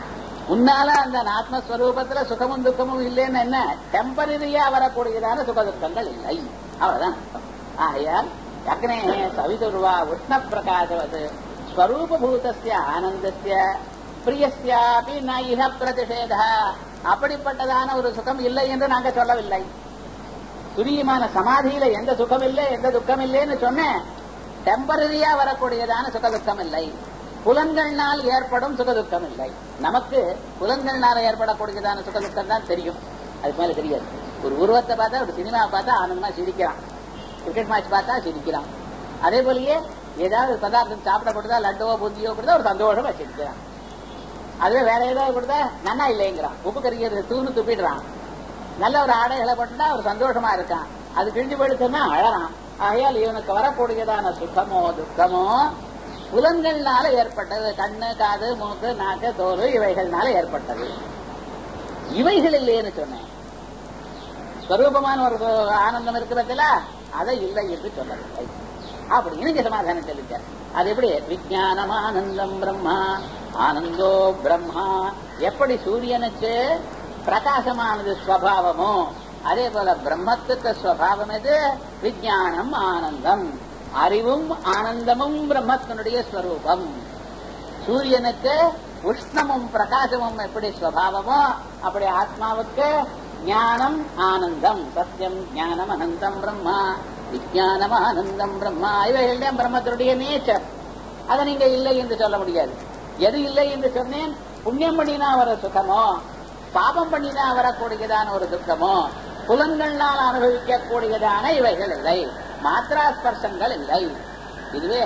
உன்னால அந்த ஆத்மஸ்வரூபத்துல சுகமும் துக்கமும் இல்லைன்னு என்ன டெம்பரரியா வரக்கூடியதான சுக துக்கங்கள் இல்லை அவ்வளவுதான் அர்த்தம். ஆகையால் அக்னே சவிதுர்வா உஷ்ண பிரகாசவது ஸ்வரூபூதஸ்ய ஆனந்தஸ்ய பிரியஸ்யாபி ந இஹ பிரதிஷேத அப்படிப்பட்டதான ஒரு சுகம் இல்லை என்று நாங்க சொல்லவில்லை துரியமான சமாதியில எந்த சுகம் இல்லை எந்த துக்கம் இல்லைன்னு சொன்னேன் டெம்பரரியா வரக்கூடியதான சுக துக்கம் இல்லை புலன்கள்னால் ஏற்படும் சுக துக்கம் இல்லை நமக்கு புலன்கள்னால ஏற்படக்கூடியதான சுக துக்கம் தான் தெரியும் அதுக்கு மேல தெரியாது ஒரு உருவத்தை பார்த்தா ஒரு சினிமா பார்த்தா ஆனந்தமா சிரிக்கிறான் கிரிக்கெட் மேட்ச் பார்த்தா சிரிக்கிறான் அதே போலயே ஏதாவது பதார்த்தம் சாப்பிட கொடுத்தா லட்டுவோ பூந்தியோ கொடுத்தா ஒரு சந்தோஷமா சிரிக்கிறான் அதுவே வேற ஏதாவது கொடுத்தா நன்னா இல்லைங்கிறான் உப்பு கறிக்கிறது தூணு துப்பிடுறான் நல்ல ஒரு ஆடைகளை போட்டுட்டா ஒரு சந்தோஷமா இருக்கான் அது கிழிஞ்சு போயிடுச்சுன்னா அழறான் ஆகையால் இவனுக்கு வரக்கூடியதான சுகமோ துக்கமோ புலன்கள்னால ஏற்பட்டது கண்ணு காது மூக்கு நாக்கு தோல் இவைகள்னால ஏற்பட்டது இவைகள் இல்லைன்னு சொன்னேன் ஸ்வரூபமான ஒரு ஆனந்தம் இருக்கிறதுல அதை இல்லை என்று சொல்லவில்லை அப்படின்னு இங்க சமாதானம் சொல்லிட்டார் அது எப்படி விஜயானம் ஆனந்தம் பிரம்மா ஆனந்தோ பிரம்மா எப்படி சூரியனுக்கு பிரகாசமானது ஸ்வபாவமோ அதே போல பிரம்மத்துக்கு ஸ்வபாவம் எது விஜயானம் ஆனந்தம் அறிவும் ஆனந்தமும் பிரம்மத்தினுடைய ஸ்வரூபம் சூரியனுக்கு உஷ்ணமும் பிரகாசமும் எப்படி ஸ்வபாவமோ அப்படி ஆத்மாவுக்கு ஞானம் ஆனந்தம் சத்தியம் ஞானம் அனந்தம் பிரம்மா விஜயானம் ஆனந்தம் பிரம்மா இவைகள் பிரம்மத்தினுடைய நேச்சர் அதை நீங்க இல்லை என்று சொல்ல முடியாது எது இல்லை என்று சொன்னேன் புண்ணியம் பண்ணினா வர சுகமோ பாபம் பண்ணினா வரக்கூடியதான ஒரு துக்கமோ புலன்களால் அனுபவிக்கக்கூடியதான இவைகள் இல்லை மாத்திரா ஸ்பர்சங்கள் இல்லை இதுவே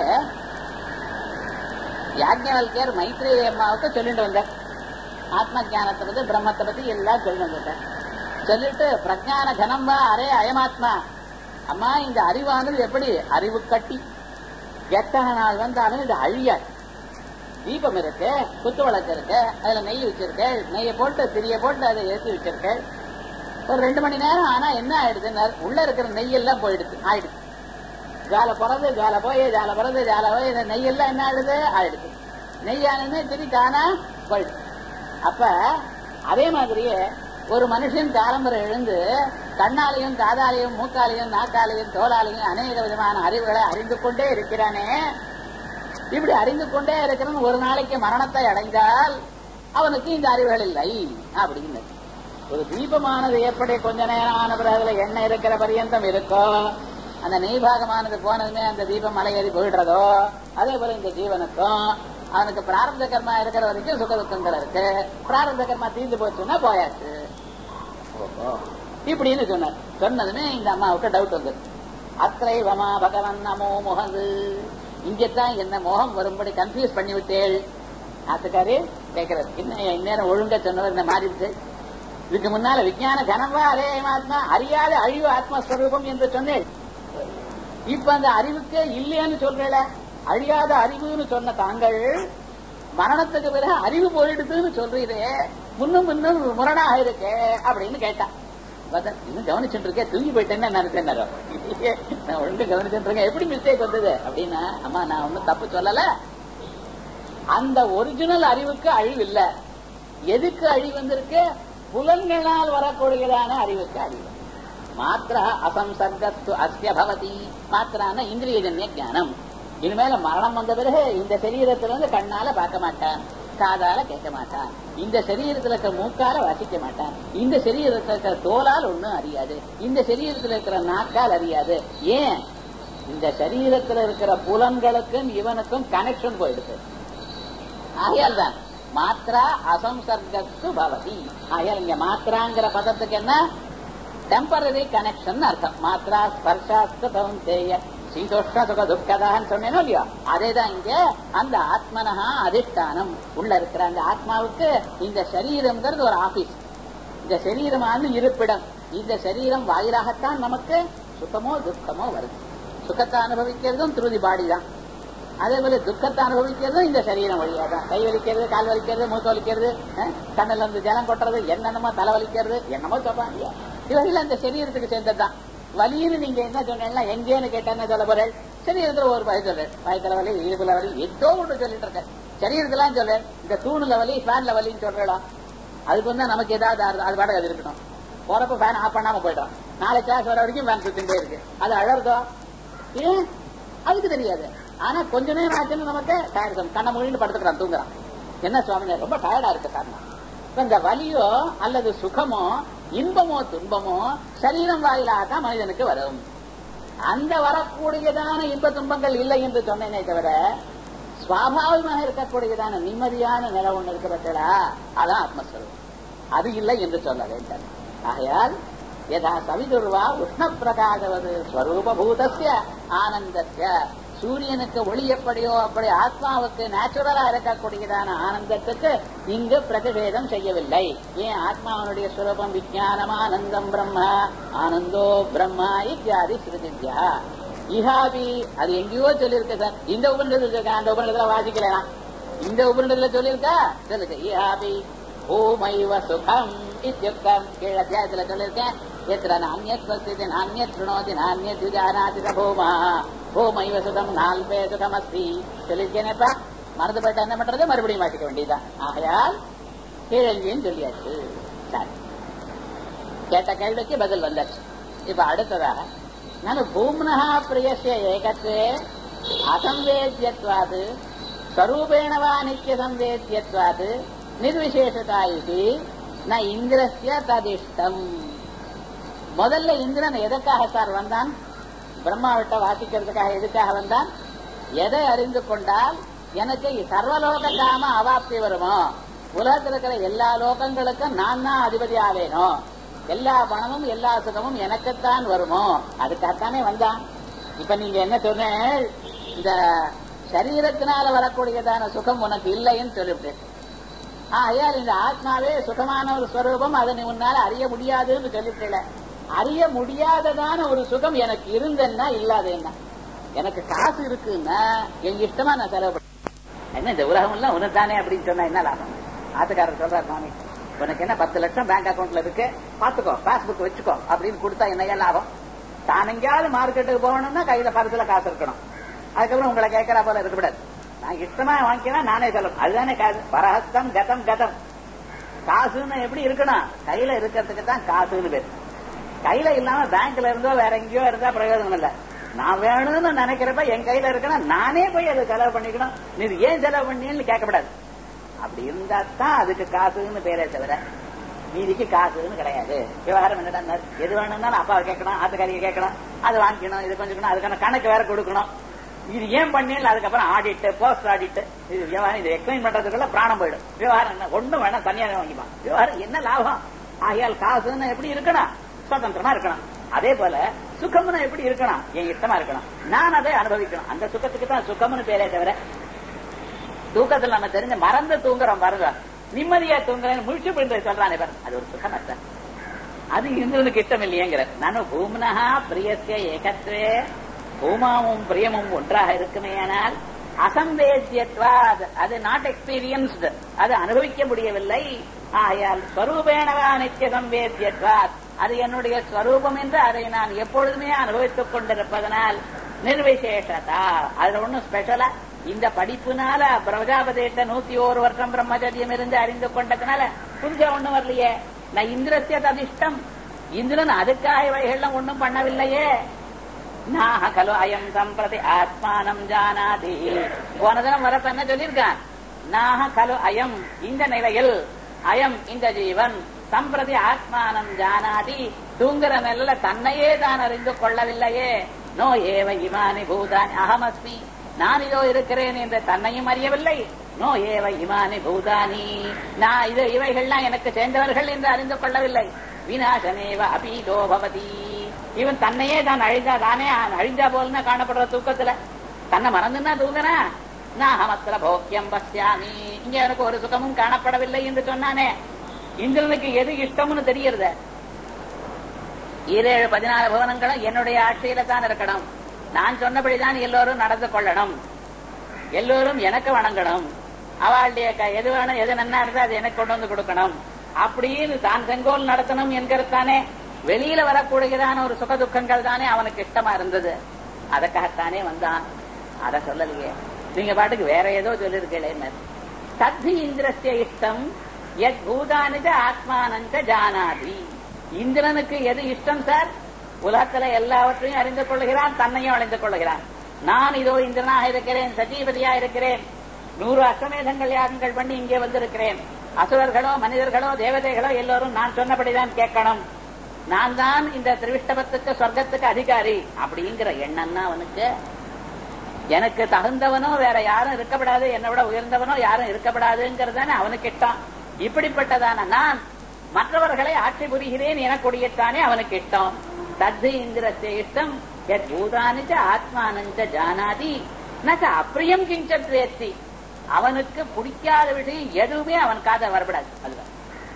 யாஜ்ஞவல்யர் மைத்ரேய அம்மாவுக்கு சொல்லிட்டு வந்தார் ஆத்ம ஜானத்தை பத்தி பிரம்மத்தை பத்தி எல்லாம் சொல்லிட்டு வந்தார் சொல்லிட்டு பிரஜான கனம் வா அரே அயமாத்மா அம்மா இந்த அறிவானது எப்படி அறிவு கட்டி எத்தனை நாள் வந்தாலும் இது அழியாது தீபம் இருக்கு குத்து விளக்கு இருக்கு அதுல நெய் வச்சிருக்கு நெய்யை போட்டு திரிய போட்டு அதை ஏற்றி வச்சிருக்கு ஒரு ரெண்டு மணி நேரம் ஆனா என்ன ஆயிடுதுன்னா உள்ள இருக்கிற நெய் எல்லாம் போயிடுது ஆயிடுது ஜால பிறந்து ஜால போய் ஜால பிறந்து ஜால போய் இந்த நெய் எல்லாம் என்ன ஆயிடுது ஆயிடுது நெய் ஆனது திருப்பி தானா போயிடுது அப்ப அதே மாதிரியே ஒரு மனுஷன் காலம்பரை எழுந்து கண்ணாலையும் காதாலையும் மூக்காலையும் நாக்காலையும் தோளாலையும் அநேக விதமான அறிவுகளை அறிந்து கொண்டே இருக்கிறானே இப்படி அறிந்து கொண்டே இருக்கிறவன் ஒரு நாளைக்கு மரணத்தை அடைந்தால் அவனுக்கு இந்த அறிவுகள் இல்லை அப்படின்னு ஒரு தீபமானது எப்படி கொஞ்ச நேரம் ஆன பிறகு அதுல எண்ணெய் இருக்கிற பரியந்தம் இருக்கோ அந்த நெய்பாகமானது போனதுமே அந்த தீபம் மலையேறி போயிடுறதோ அதே போல இந்த ஜீவனுக்கும் அவனுக்கு பிராரப்த கர்மா இருக்கிற வரைக்கும் சுக துக்கங்கள் இருக்கு பிராரப்த கர்மா தீர்ந்து போச்சுன்னா போயாச்சு ஓஹோ. இப்படின்னு சொன்னார் சொன்னதுமே இந்த அம்மாவுக்கு டவுட் வந்தது அத்திரை வமா பகவன் நமோ முகது இங்கத்தான் என்ன மோகம் வரும்படி கன்ஃபியூஸ் பண்ணி விட்டேள் ஆத்துக்காரு கேட்கறது இன்னும் இந்நேரம் ஒழுங்கா சொன்னவர் இந்த மாறிடுச்சு இதுக்கு முன்னால விஞ்ஞான கனவா அதே ஆத்மா அறியாத அழிவு ஆத்மஸ்வரூபம் என்று சொன்னேன் இப்ப அந்த அறிவுக்கு இல்லையான்னு சொல்றல அழியாத அறிவுன்னு சொன்ன தாங்கள் மரணத்துக்கு பிறகு அறிவு போயிடுதுன்னு சொல்றீரே முன்னும் முன்னும் முரணா இருக்கே அப்படின்னு கேட்டான் பார்த்தா, இன்னும் கவனிச்சுட்டு இருக்கேன் தூங்கி போயிட்டேன்னு நினைச்சேன் நான் ஒழுங்கு கவனிச்சுட்டு இருக்கேன் எப்படி மிஸ்டேக் வந்தது அப்படின்னா அம்மா நான் ஒன்னும் தப்பு சொல்லல அந்த ஒரிஜினல் அறிவுக்கு அழிவு இல்ல எதுக்கு அழிவு வந்திருக்கு புலன்களால் வரக்கூடியதான அறிவுக்கு அழிவு மாத்திர அசம்சர்கத்து அஸ்ய பவதி மாத்திரான இந்திரியஜன்ய ஞானம் இனிமேல மரணம் வந்த பிறகு இந்த சரீரத்துல இருந்து கண்ணால பார்க்க மாட்டான் காதால கேட்க மாட்டான் இந்த சரீரத்துல இருக்கிற மூக்கால வாசிக்க மாட்டான் இந்த சரீரத்துல இருக்கிற தோலால் ஒண்ணும் அறியாது இந்த சரீரத்துல இருக்கிற நாக்கால் அறியாது ஏன் இந்த சரீரத்துல இருக்கிற புலன்களுக்கும் இவனுக்கும் கனெக்ஷன் போயிடுது ஆகையால் தான் மாத்ரா அசம்சர்கத்து பவதி ஆகையால் இங்க மாத்ராங்கிற பதத்துக்கு என்ன டெம்பரரி கனெக்ஷன் அர்த்தம் மாத்ரா ஸ்பர்ஷாஸ்து பவந்தேய சீதோஷ்ண சுக துக்கதான்னு சொன்னேனோ இல்லையோ அதேதான் இங்க அந்த ஆத்மனஹா அதிஷ்டானம் உள்ள இருக்கிற அந்த ஆத்மாவுக்கு இந்த சரீரம்ங்கிறது ஒரு ஆபீஸ் இந்த சரீரமானது இருப்பிடம் இந்த சரீரம் வாயிலாகத்தான் நமக்கு சுகமோ துக்கமோ வருது சுகத்தை அனுபவிக்கிறதும் த்ரூ தி பாடி தான் அதே போல துக்கத்தை அனுபவிக்கிறதும் இந்த சரீரம் வழியா தான் கை வலிக்கிறது கால் வலிக்கிறது மூக்கு வலிக்கிறது அஹ், கண்ணுல இருந்து ஜலம் கொட்டுறது என்னென்னமோ தலை வலிக்கிறது என்னமோ சொல்றாங்க இல்லையா இவைகள் அந்த சரீரத்துக்கு சேர்ந்ததுதான் வலின்னு நீங்க என்ன சொன்னீங்கன்னா எங்கேன்னு கேட்டா என்ன சொல்ல போறேன் சரீரத்துல ஒரு பய சொல்றேன் பயத்துல வலி இடுப்புல வலி ஏதோ ஒன்று சொல்லிட்டு இருக்கேன் சரீரத்தெல்லாம் சொல்ல இந்த தூணுல வலி ஃபேன்ல வலின்னு சொல்றோம் அதுக்கு வந்து நமக்கு ஏதாவது ஆறுது, அது பாட அது இருக்கணும் போறப்ப ஃபேன் ஆஃப் பண்ணாம போயிடும் நாளை கிளாஸ் வர வரைக்கும் ஃபேன் சுத்திட்டே இருக்கு அது அழறதோ ஏன் அதுக்கு தெரியாது ஆனா கொஞ்ச நேரம் ஆச்சுன்னு நமக்கு டயர்டு கண்ணை மூடிட்டு படுத்துக்கிறான் தூங்குறான் என்ன சுவாமி ரொம்ப டயர்டா இருக்கு சார் நான். இப்ப இந்த வலியோ அல்லது சுகமோ இன்பமோ துன்பமோ சரீரம் வாயிலாக தான் மனிதனுக்கு வரும் அந்த வரக்கூடியதான இன்ப துன்பங்கள் இல்லை என்று சொன்னேனே தவிர சுவாபாவிகமாக இருக்கக்கூடியதான நிம்மதியான நிலை ஒண்ணு இருக்க பற்றா அதான் ஆத்மஸ்வரூபம் அது இல்லை என்று சொல்ல வேண்டும் ஆகையால் யதா சவிதுர்வா உஷ்ண பிரகாசவது ஸ்வரூபூதஸ்ய ஆனந்தஸ்ய சூரியனுக்கு ஒளி எப்படியோ அப்படி ஆத்மாவுக்கு நேச்சுரலா இருக்கக்கூடியதான ஆனந்தத்துக்கு இங்கு பிரதிபேதம் செய்யவில்லை ஏன் ஆத்மாவனுடைய சுரூபம் விஜயானம் ஆனந்தம் பிரம்ம ஆனந்தோ பிரம்மா இத்தியாதி ஸ்ருதித்யா இஹாபி அது எங்கேயோ சொல்லியிருக்கு சார் இந்த உபநிடத்தில் இருக்கா அந்த உபநிடத்துல வாசிக்கலாம் இந்த உபநிடத்துல சொல்லியிருக்கா சொல்லுங்க இஹாபி பூமைவ சுகம் இத்தியுக்தம் கீழ அத்தியாயத்துல சொல்லியிருக்கேன் எத்திர நானியத் வஸ்தி நானியத் சுணோதி நானியத் விஜானாதி ச பூமா பூமைவ சுகம் நால்பே சுகம் அஸ்தி சொல்லியிருக்கேனேப்பா மறந்து போயிட்டா என்ன பண்றது மறுபடியும் வாசிக்க வேண்டியதுதான் ஆகையால் கீழங்கியும் சொல்லியாச்சு சரி கேட்ட கேள்விக்கு பதில் வந்தாச்சு இப்ப அடுத்ததாக நான் பூம்னா பிரியசிய ஏகத்வே அசம்வேத்யத்வாது ஸ்வரூபேண வா நித்திய சம்வேத்யத்வாது நிர்விசேஷதா இது ந இந்திரஸ்ய ததிஷ்டம் முதல்ல இந்திரன் எதற்காக சார் வந்தான் பிரம்மாவிட்ட வாசிக்கிறதுக்காக எதுக்காக வந்தான் எதை அறிந்து கொண்டால் எனக்கு சர்வலோக காம அவாப்தி வருமோ உலகத்தில் இருக்கிற எல்லா லோகங்களுக்கும் நான் தான் அதிபதி ஆவேனோ எல்லா பணமும் எல்லா சுகமும் எனக்குத்தான் வருமோ அதுக்காகத்தானே வந்தான் இப்ப நீங்க என்ன சொன்னேன் இந்த சரீரத்தினால வரக்கூடியதான சுகம் உனக்கு இல்லைன்னு சொல்லிவிட்டேன் ஆகையால் இந்த ஆத்மாவே சுகமான ஒரு ஸ்வரூபம் அதை நீ உன்னால அறிய முடியாதுன்னு சொல்லிவிட்டல அறிய முடியாததான ஒரு சுகம் எனக்கு இருந்தேன்னா இல்லாத என்ன எனக்கு காசு இருக்குன்னா எங்க இஷ்டமா நான் செலவு பண்ண என்ன இந்த உலகம் எல்லாம் உனதானே அப்படின்னு சொன்னா என்ன லாபம் ஆத்துக்காரர் சொல்றாரு சாமி உனக்கு என்ன பத்து லட்சம் பேங்க் அக்கவுண்ட்ல இருக்கு பாத்துக்கோ பாஸ்புக் வச்சுக்கோ அப்படின்னு கொடுத்தா என்னையா லாபம் தான் எங்கேயாவது மார்க்கெட்டுக்கு போகணும்னா கையில பரிசுல காசு இருக்கணும் அதுக்கப்புறம் உங்களை கேட்கறா போல இருக்கக்கூடாது நான் இஷ்டமா வாங்கிக்கிறேன் நானே செலவு அதுதானே காசு பரஹஸ்தம் கதம் கதம் காசுன்னு எப்படி இருக்கணும் கையில இருக்கிறதுக்கு தான் காசுன்னு பேரு கையில இல்லாம பேங்க்ல இருந்தோ வேற எங்கேயோ இருந்தா பிரயோஜனம் இல்ல நான் வேணும்னு நினைக்கிறப்ப என் கையில இருக்கணும் நானே போய் அதை செலவு பண்ணிக்கணும் நீ இது ஏன் செலவு பண்ணீன்னு கேட்கப்படாது அப்படி இருந்தா தான் அதுக்கு காசுன்னு பேரே தவிர மீதிக்கு காசுன்னு கிடையாது விவகாரம் என்னடா எது வேணும்னாலும் அப்பாவை கேட்கணும் ஆத்துக்காரியை கேட்கணும் அது வாங்கிக்கணும் இது கொஞ்சம் அதுக்கான கணக்கு வேற கொடுக்கணும் இது ஏன் பண்ணல அதுக்கப்புறம் ஆடிட் போஸ்ட் ஆடிட் இது விவகாரம் இது எக்ஸ்பிளைன் பண்றதுக்குள்ள பிராணம் போயிடும் விவகாரம் என்ன ஒண்ணும் வேணாம் தனியாக வாங்கிப்பான் விவகாரம் என்ன லாபம் ஆகையால் காசுன்னு எப்படி இருக்கணும் சுதந்திரமா இருக்கணும் அதே போல சுகம்னு எப்படி இருக்கணும் என் இஷ்டமா இருக்கணும் நான் அதை அனுபவிக்கணும் அந்த சுகத்துக்கு தான் சுகம்னு பேரே தவிர தூக்கத்துல நம்ம தெரிஞ்ச மறந்து தூங்குறோம் பாருங்க நிம்மதியா தூங்குறேன்னு முழிச்சு போயிட்டு சொல்றானே பாருங்க அது ஒரு சுகம் அர்த்தம் அது இந்திரனுக்கு இஷ்டம் இல்லையேங்கிற நானும் பூம்னஹா பிரியசிய ஏகத்வே பூமாவும் பிரியமும் ஒன்றாக இருக்குமேயானால் அசம்பேத்தியத்வா அது நாட் எக்ஸ்பீரியன்ஸ்டு அது அனுபவிக்க முடியவில்லை ஆகையால் ஸ்வரூபேணவா நித்திய சம்பேத்தியத்வா அது என்னுடைய ஸ்வரூபம் என்று அதை நான் எப்பொழுதுமே அனுபவித்துக் கொண்டிருப்பதனால் நிர்விசேஷதா அதுல ஒண்ணும் ஸ்பெஷலா இந்த படிப்புனால பிரஜாபதிட்ட நூத்தி ஒரு வருஷம் பிரம்மச்சரியம் இருந்து அறிந்து கொண்டதுனால கொஞ்சம் ஒண்ணும் வரலையே நான் இந்திரத்திய ததிஷ்டம் இந்திரன் அதுக்காக இவைகள்லாம் ஒண்ணும் பண்ணவில்லையே நாஹ கலு அயம் சம்பிரதி ஆத்மானம் ஜானாதி போன தினம் வரப்ப என்ன சொல்லியிருக்கான் நாஹ கலு அயம் இந்த நிலையில் அயம் இந்த ஜீவன் சம்பிரதி ஆத்மானம் ஜானாதி தூங்குற நிலையில தன்னையே தான் அறிந்து கொள்ளவில்லையே நோ ஏவ இமானி பூதானி அகமஸ்மி நான் இதோ இருக்கிறேன் என்று தன்னையும் அறியவில்லை நோ ஏவ இமானி பூதானி நான் இது இவைகள்லாம் எனக்கு சேர்ந்தவர்கள் என்று அறிந்து கொள்ளவில்லை விநாசனேவ அபீதோ பவதி இவன் தன்னையே தான் அழிஞ்சா தானே அழிஞ்சா போல்னா காணப்படுற தூக்கத்துல தன்னை மறந்துன்னா தூங்குனா நான் அமத்திர போக்கியம் பசியாமி இங்க எனக்கு ஒரு சுகமும் காணப்படவில்லை என்று சொன்னானே இந்திரனுக்கு எது இஷ்டம்னு தெரியறது ஈரேழு பதினாறு பவனங்களும் என்னுடைய ஆட்சியில தான் இருக்கணும் நான் சொன்னபடிதான் எல்லோரும் நடந்து கொள்ளணும் எல்லோரும் எனக்கு வணங்கணும் அவளுடைய எது வேணும் எது நன்னா இருந்தா அது எனக்கு கொண்டு வந்து கொடுக்கணும் அப்படின்னு தான் செங்கோல் நடத்தணும் என்கிறதானே வெளியில வரக்கூடியதான ஒரு சுக துக்கங்கள் தானே அவனுக்கு இஷ்டமா இருந்தது அதற்காகத்தானே வந்தான் அத சொல்லலையே நீங்க பாட்டுக்கு வேற ஏதோ சொல்லிருக்கேன் தத்தி இந்திரஸ்ய இஷ்டம் எத் பூதானித ஆத்மானந்த ஜானாதி இந்திரனுக்கு எது இஷ்டம் சார் உலகத்துல எல்லாவற்றையும் அறிந்து கொள்கிறான் தன்னையும் அழிந்து கொள்கிறான் நான் இதோ இந்திரனாக இருக்கிறேன் சஜீவதியா இருக்கிறேன் நூறு அஸ்வமேதங்கள் யாகங்கள் பண்ணி இங்கே வந்திருக்கிறேன் அசுரர்களோ மனிதர்களோ தேவதைகளோ எல்லோரும் நான் சொன்னபடிதான் கேட்கணும் நான் தான் இந்த திருவிஷ்டபத்துக்கு சொர்க்கத்துக்கு அதிகாரி அப்படிங்கிற எண்ணம் தான் அவனுக்கு எனக்கு தகுந்தவனோ வேற யாரும் இருக்கப்படாது என்னை விட உயர்ந்தவனோ யாரும் இருக்கப்படாதுங்கிறதானே அவனுக்கு இஷ்டம் இப்படிப்பட்டதான நான் மற்றவர்களை ஆட்சி புரிகிறேன் எனக்கூடியத்தானே அவனுக்கு இஷ்டம் தத்து இந்திரத்தை இஷ்டம் எத் பூதானிச்ச ஆத்மானஞ்ச ஜானாதி நச்ச அப்பிரியம் கிஞ்சத் வேத்தி அவனுக்கு பிடிக்காத விஷயம் எதுவுமே அவன் காதை வரப்படாது அதுதான்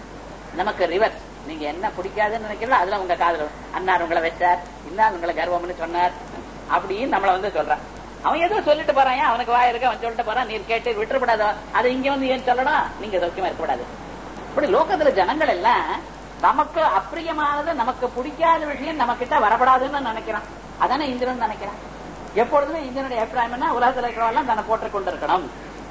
நமக்கு ரிவர்ஸ் நீங்க என்ன பிடிக்காதுன்னு நினைக்கிறீங்களோ அதுல உங்க காதல் வரும். அன்னார் உங்களை வச்சார் இன்னார் உங்களை கர்வம்னு சொன்னார் அப்படின்னு நம்மள வந்து சொல்றான் அவன் ஏதோ சொல்லிட்டு போறான் ஏன் அவனுக்கு வாய் இருக்கு அவன் சொல்லிட்டு போறான் நீர் கேட்டு விட்டுறப்படாதோ அதை இங்க வந்து ஏன் சொல்லணும் நீங்க சௌக்கியமா இருக்கக்கூடாது இப்படி லோகத்துல ஜனங்கள் எல்லாம் நமக்கு அப்பிரியமானது நமக்கு பிடிக்காத விஷயம் நம்ம கிட்ட வரப்படாதுன்னு நினைக்கிறான் அதானே இந்திரன் நினைக்கிறான் எப்பொழுதுமே இந்திரனுடைய அபிப்பிராயம்னா உலகத்துல இருக்கிறவெல்லாம் தன்னை போட்டுக் கொண்டிருக்கணும்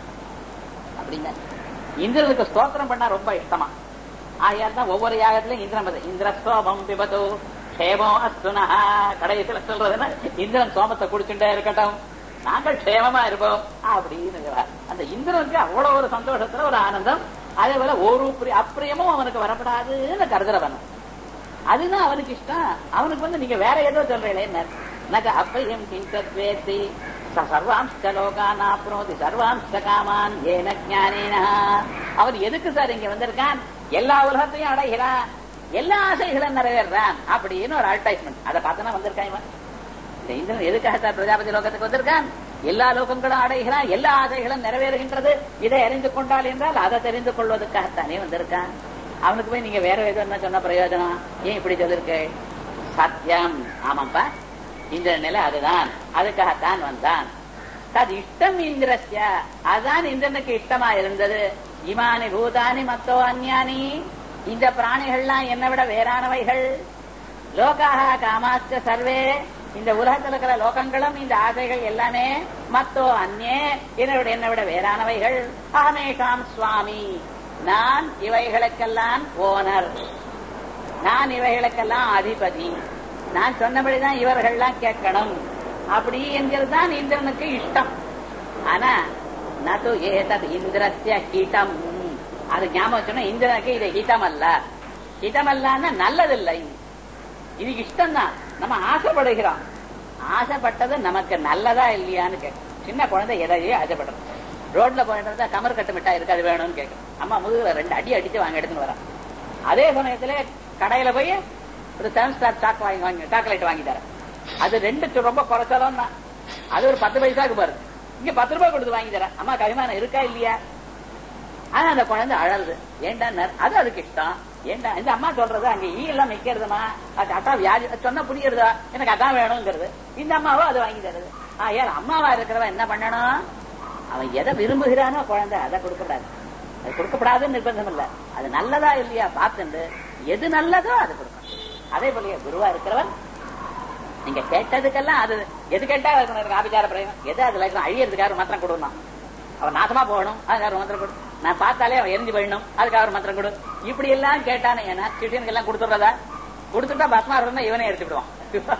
அப்படின்னா இந்திரனுக்கு ஸ்தோத்திரம் பண்ணா ரொம்ப இஷ்டமா ஆகையால் தான் ஒவ்வொரு யாகத்திலும் இந்திரன் பது இந்திரஸ்தோபம் பிபது க்ஷேமம் அஸ்துனா கடைசியில சொல்றதுன்னா இந்திரன் சோமத்தை குடிச்சுட்டே இருக்கட்டும் நாங்கள் க்ஷேமமா இருப்போம் அப்படின்னு அந்த இந்திரனுக்கு அவ்வளவு ஒரு சந்தோஷத்துல ஒரு ஆனந்தம் அதே போல ஒரு பிரி- அப்பிரியமும் அவனுக்கு வரப்படாதுன்னு கருதுறவன் அதுதான் அவனுக்கு இஷ்டம் அவனுக்கு வந்து நீங்க வேற ஏதோ சொல்றீங்களே நக அப்பிரியம் கிஞ்சத் வேத்தி ச சர்வாம்ச லோகான் ஆப்னோதி சர்வாம்ச காமான் ஏன ஞானேனா அவன் எதுக்கு சார் இங்க வந்திருக்கான் எல்லா உலகத்தையும் அடைகிறான் எல்லா ஆசைகளும் நிறைவேறான் அப்படின்னு ஒரு அட்வர்டைஸ்மெண்ட் அதை பார்த்தனா வந்திருக்கான் இவன் இந்த இந்திரன் எதுக்காக சார் பிரஜாபதி லோகத்துக்கு வந்திருக்கான் எல்லா லோகங்களும் அடைகிறான் எல்லா ஆசைகளும் நிறைவேறுகின்றது இதை அறிந்து கொண்டால் என்றால் அதை தெரிந்து கொள்வதற்காகத்தானே வந்திருக்கான் அவனுக்கு போய் நீங்க வேற எதுவும் என்ன சொன்ன பிரயோஜனம் ஏன் இப்படி சொல்லிருக்க சத்தியம் ஆமாப்பா இந்த நிலை அதுதான் அதுக்காகத்தான் வந்தான் தது இஷ்டம் இந்திரஸ்ய அதான் இந்திரனுக்கு இஷ்டமா இருந்தது இமானி பூதானி மத்தோ அந்யானி இந்த பிராணிகள்லாம் என்னை விட வேறானவைகள் லோகாக காமாஸ்த சர்வே இந்த உலகத்தில் இருக்கிற லோகங்களும் இந்த ஆசைகள் எல்லாமே மத்தோ அந்நே என்னை விட என்னை விட வேறானவைகள் அகமேஷாம் சுவாமி நான் இவைகளுக்கெல்லாம் ஓனர் நான் இவைகளுக்கெல்லாம் அதிபதி நான் சொன்னபடிதான் இவர்கள்லாம் கேட்கணும் அப்படி என்கிறது தான் இந்திரனுக்கு இஷ்டம் ஆனா நது ஏதத் இந்திரஸ்ய ஹிதம் அது ஞாபகம் வச்சோம்னா இந்திரனுக்கு இது ஹிதம் அல்ல ஹிதம் அல்லன்னா நல்லதில்லை இது இஷ்டம் தான் நம்ம ஆசைப்படுகிறோம் ஆசைப்பட்டது நமக்கு நல்லதா இல்லையான்னு கேட்கும் சின்ன குழந்தை எதையோ ஆசைப்படுறோம் ரோட்ல போயிட்டு கமர் கட்டு மிட்டாய் இருக்கு அது வேணும்னு கேட்கும் அம்மா முதுகுல ரெண்டு அடி அடிச்சு வாங்க எடுத்துன்னு வரான் அதே சமயத்துல கடையில போய் ஒரு செவன் ஸ்டார் சாக் வாங்கி வாங்கி சாக்லேட் வாங்கி தரேன் அது ரெண்டு சு- ரொம்ப குறைச்சாலும் தான் அது ஒரு பத்து பைசாக்கு பாரு இங்க பத்து ரூபாய் கொடுத்து வாங்கி தரேன் அம்மா கவிமானம் இருக்கா இல்லையா ஆனா அந்த குழந்தை அழகுது ஏண்டா அது அதுக்கு இஷ்டம் ஏண்டா இந்த அம்மா சொல்றது அங்க ஈ எல்லாம் நிக்கிறதுமா அது அட்டா வியாதி சொன்னா புரியுறதா எனக்கு அதான் வேணுங்கிறது இந்த அம்மாவோ அதை வாங்கி தருது ஆ ஏன் அம்மாவா இருக்கிறவன் என்ன பண்ணணும் அவன் எதை விரும்புகிறானோ குழந்தை அதை கொடுக்கக்கூடாது அது கொடுக்கப்படாதுன்னு நிர்பந்தம் இல்ல அது நல்லதா இல்லையா பார்த்துண்டு எது நல்லதோ அது கொடுக்கணும் அதே போலயே குருவா இருக்கிறவன் நீங்க கேட்டதுக்கெல்லாம் அது எது கேட்டா அதுக்கு எனக்கு ஆபிச்சார பிரயோகம் எது அதுல இருக்கும் அழியறதுக்காக மாத்திரம் கொடுக்கணும் அவன் நாசமா போகணும் அதுக்காக ஒரு மந்திரம் கொடு நான் பார்த்தாலே அவன் எரிஞ்சு போயிடணும் அதுக்காக ஒரு மந்திரம் கொடு இப்படி எல்லாம் கேட்டானே ஏன்னா சிஷியனுக்கு எல்லாம் கொடுத்துடுறதா கொடுத்துட்டா பஸ்மா இருந்தா இவனே எடுத்துடுவான்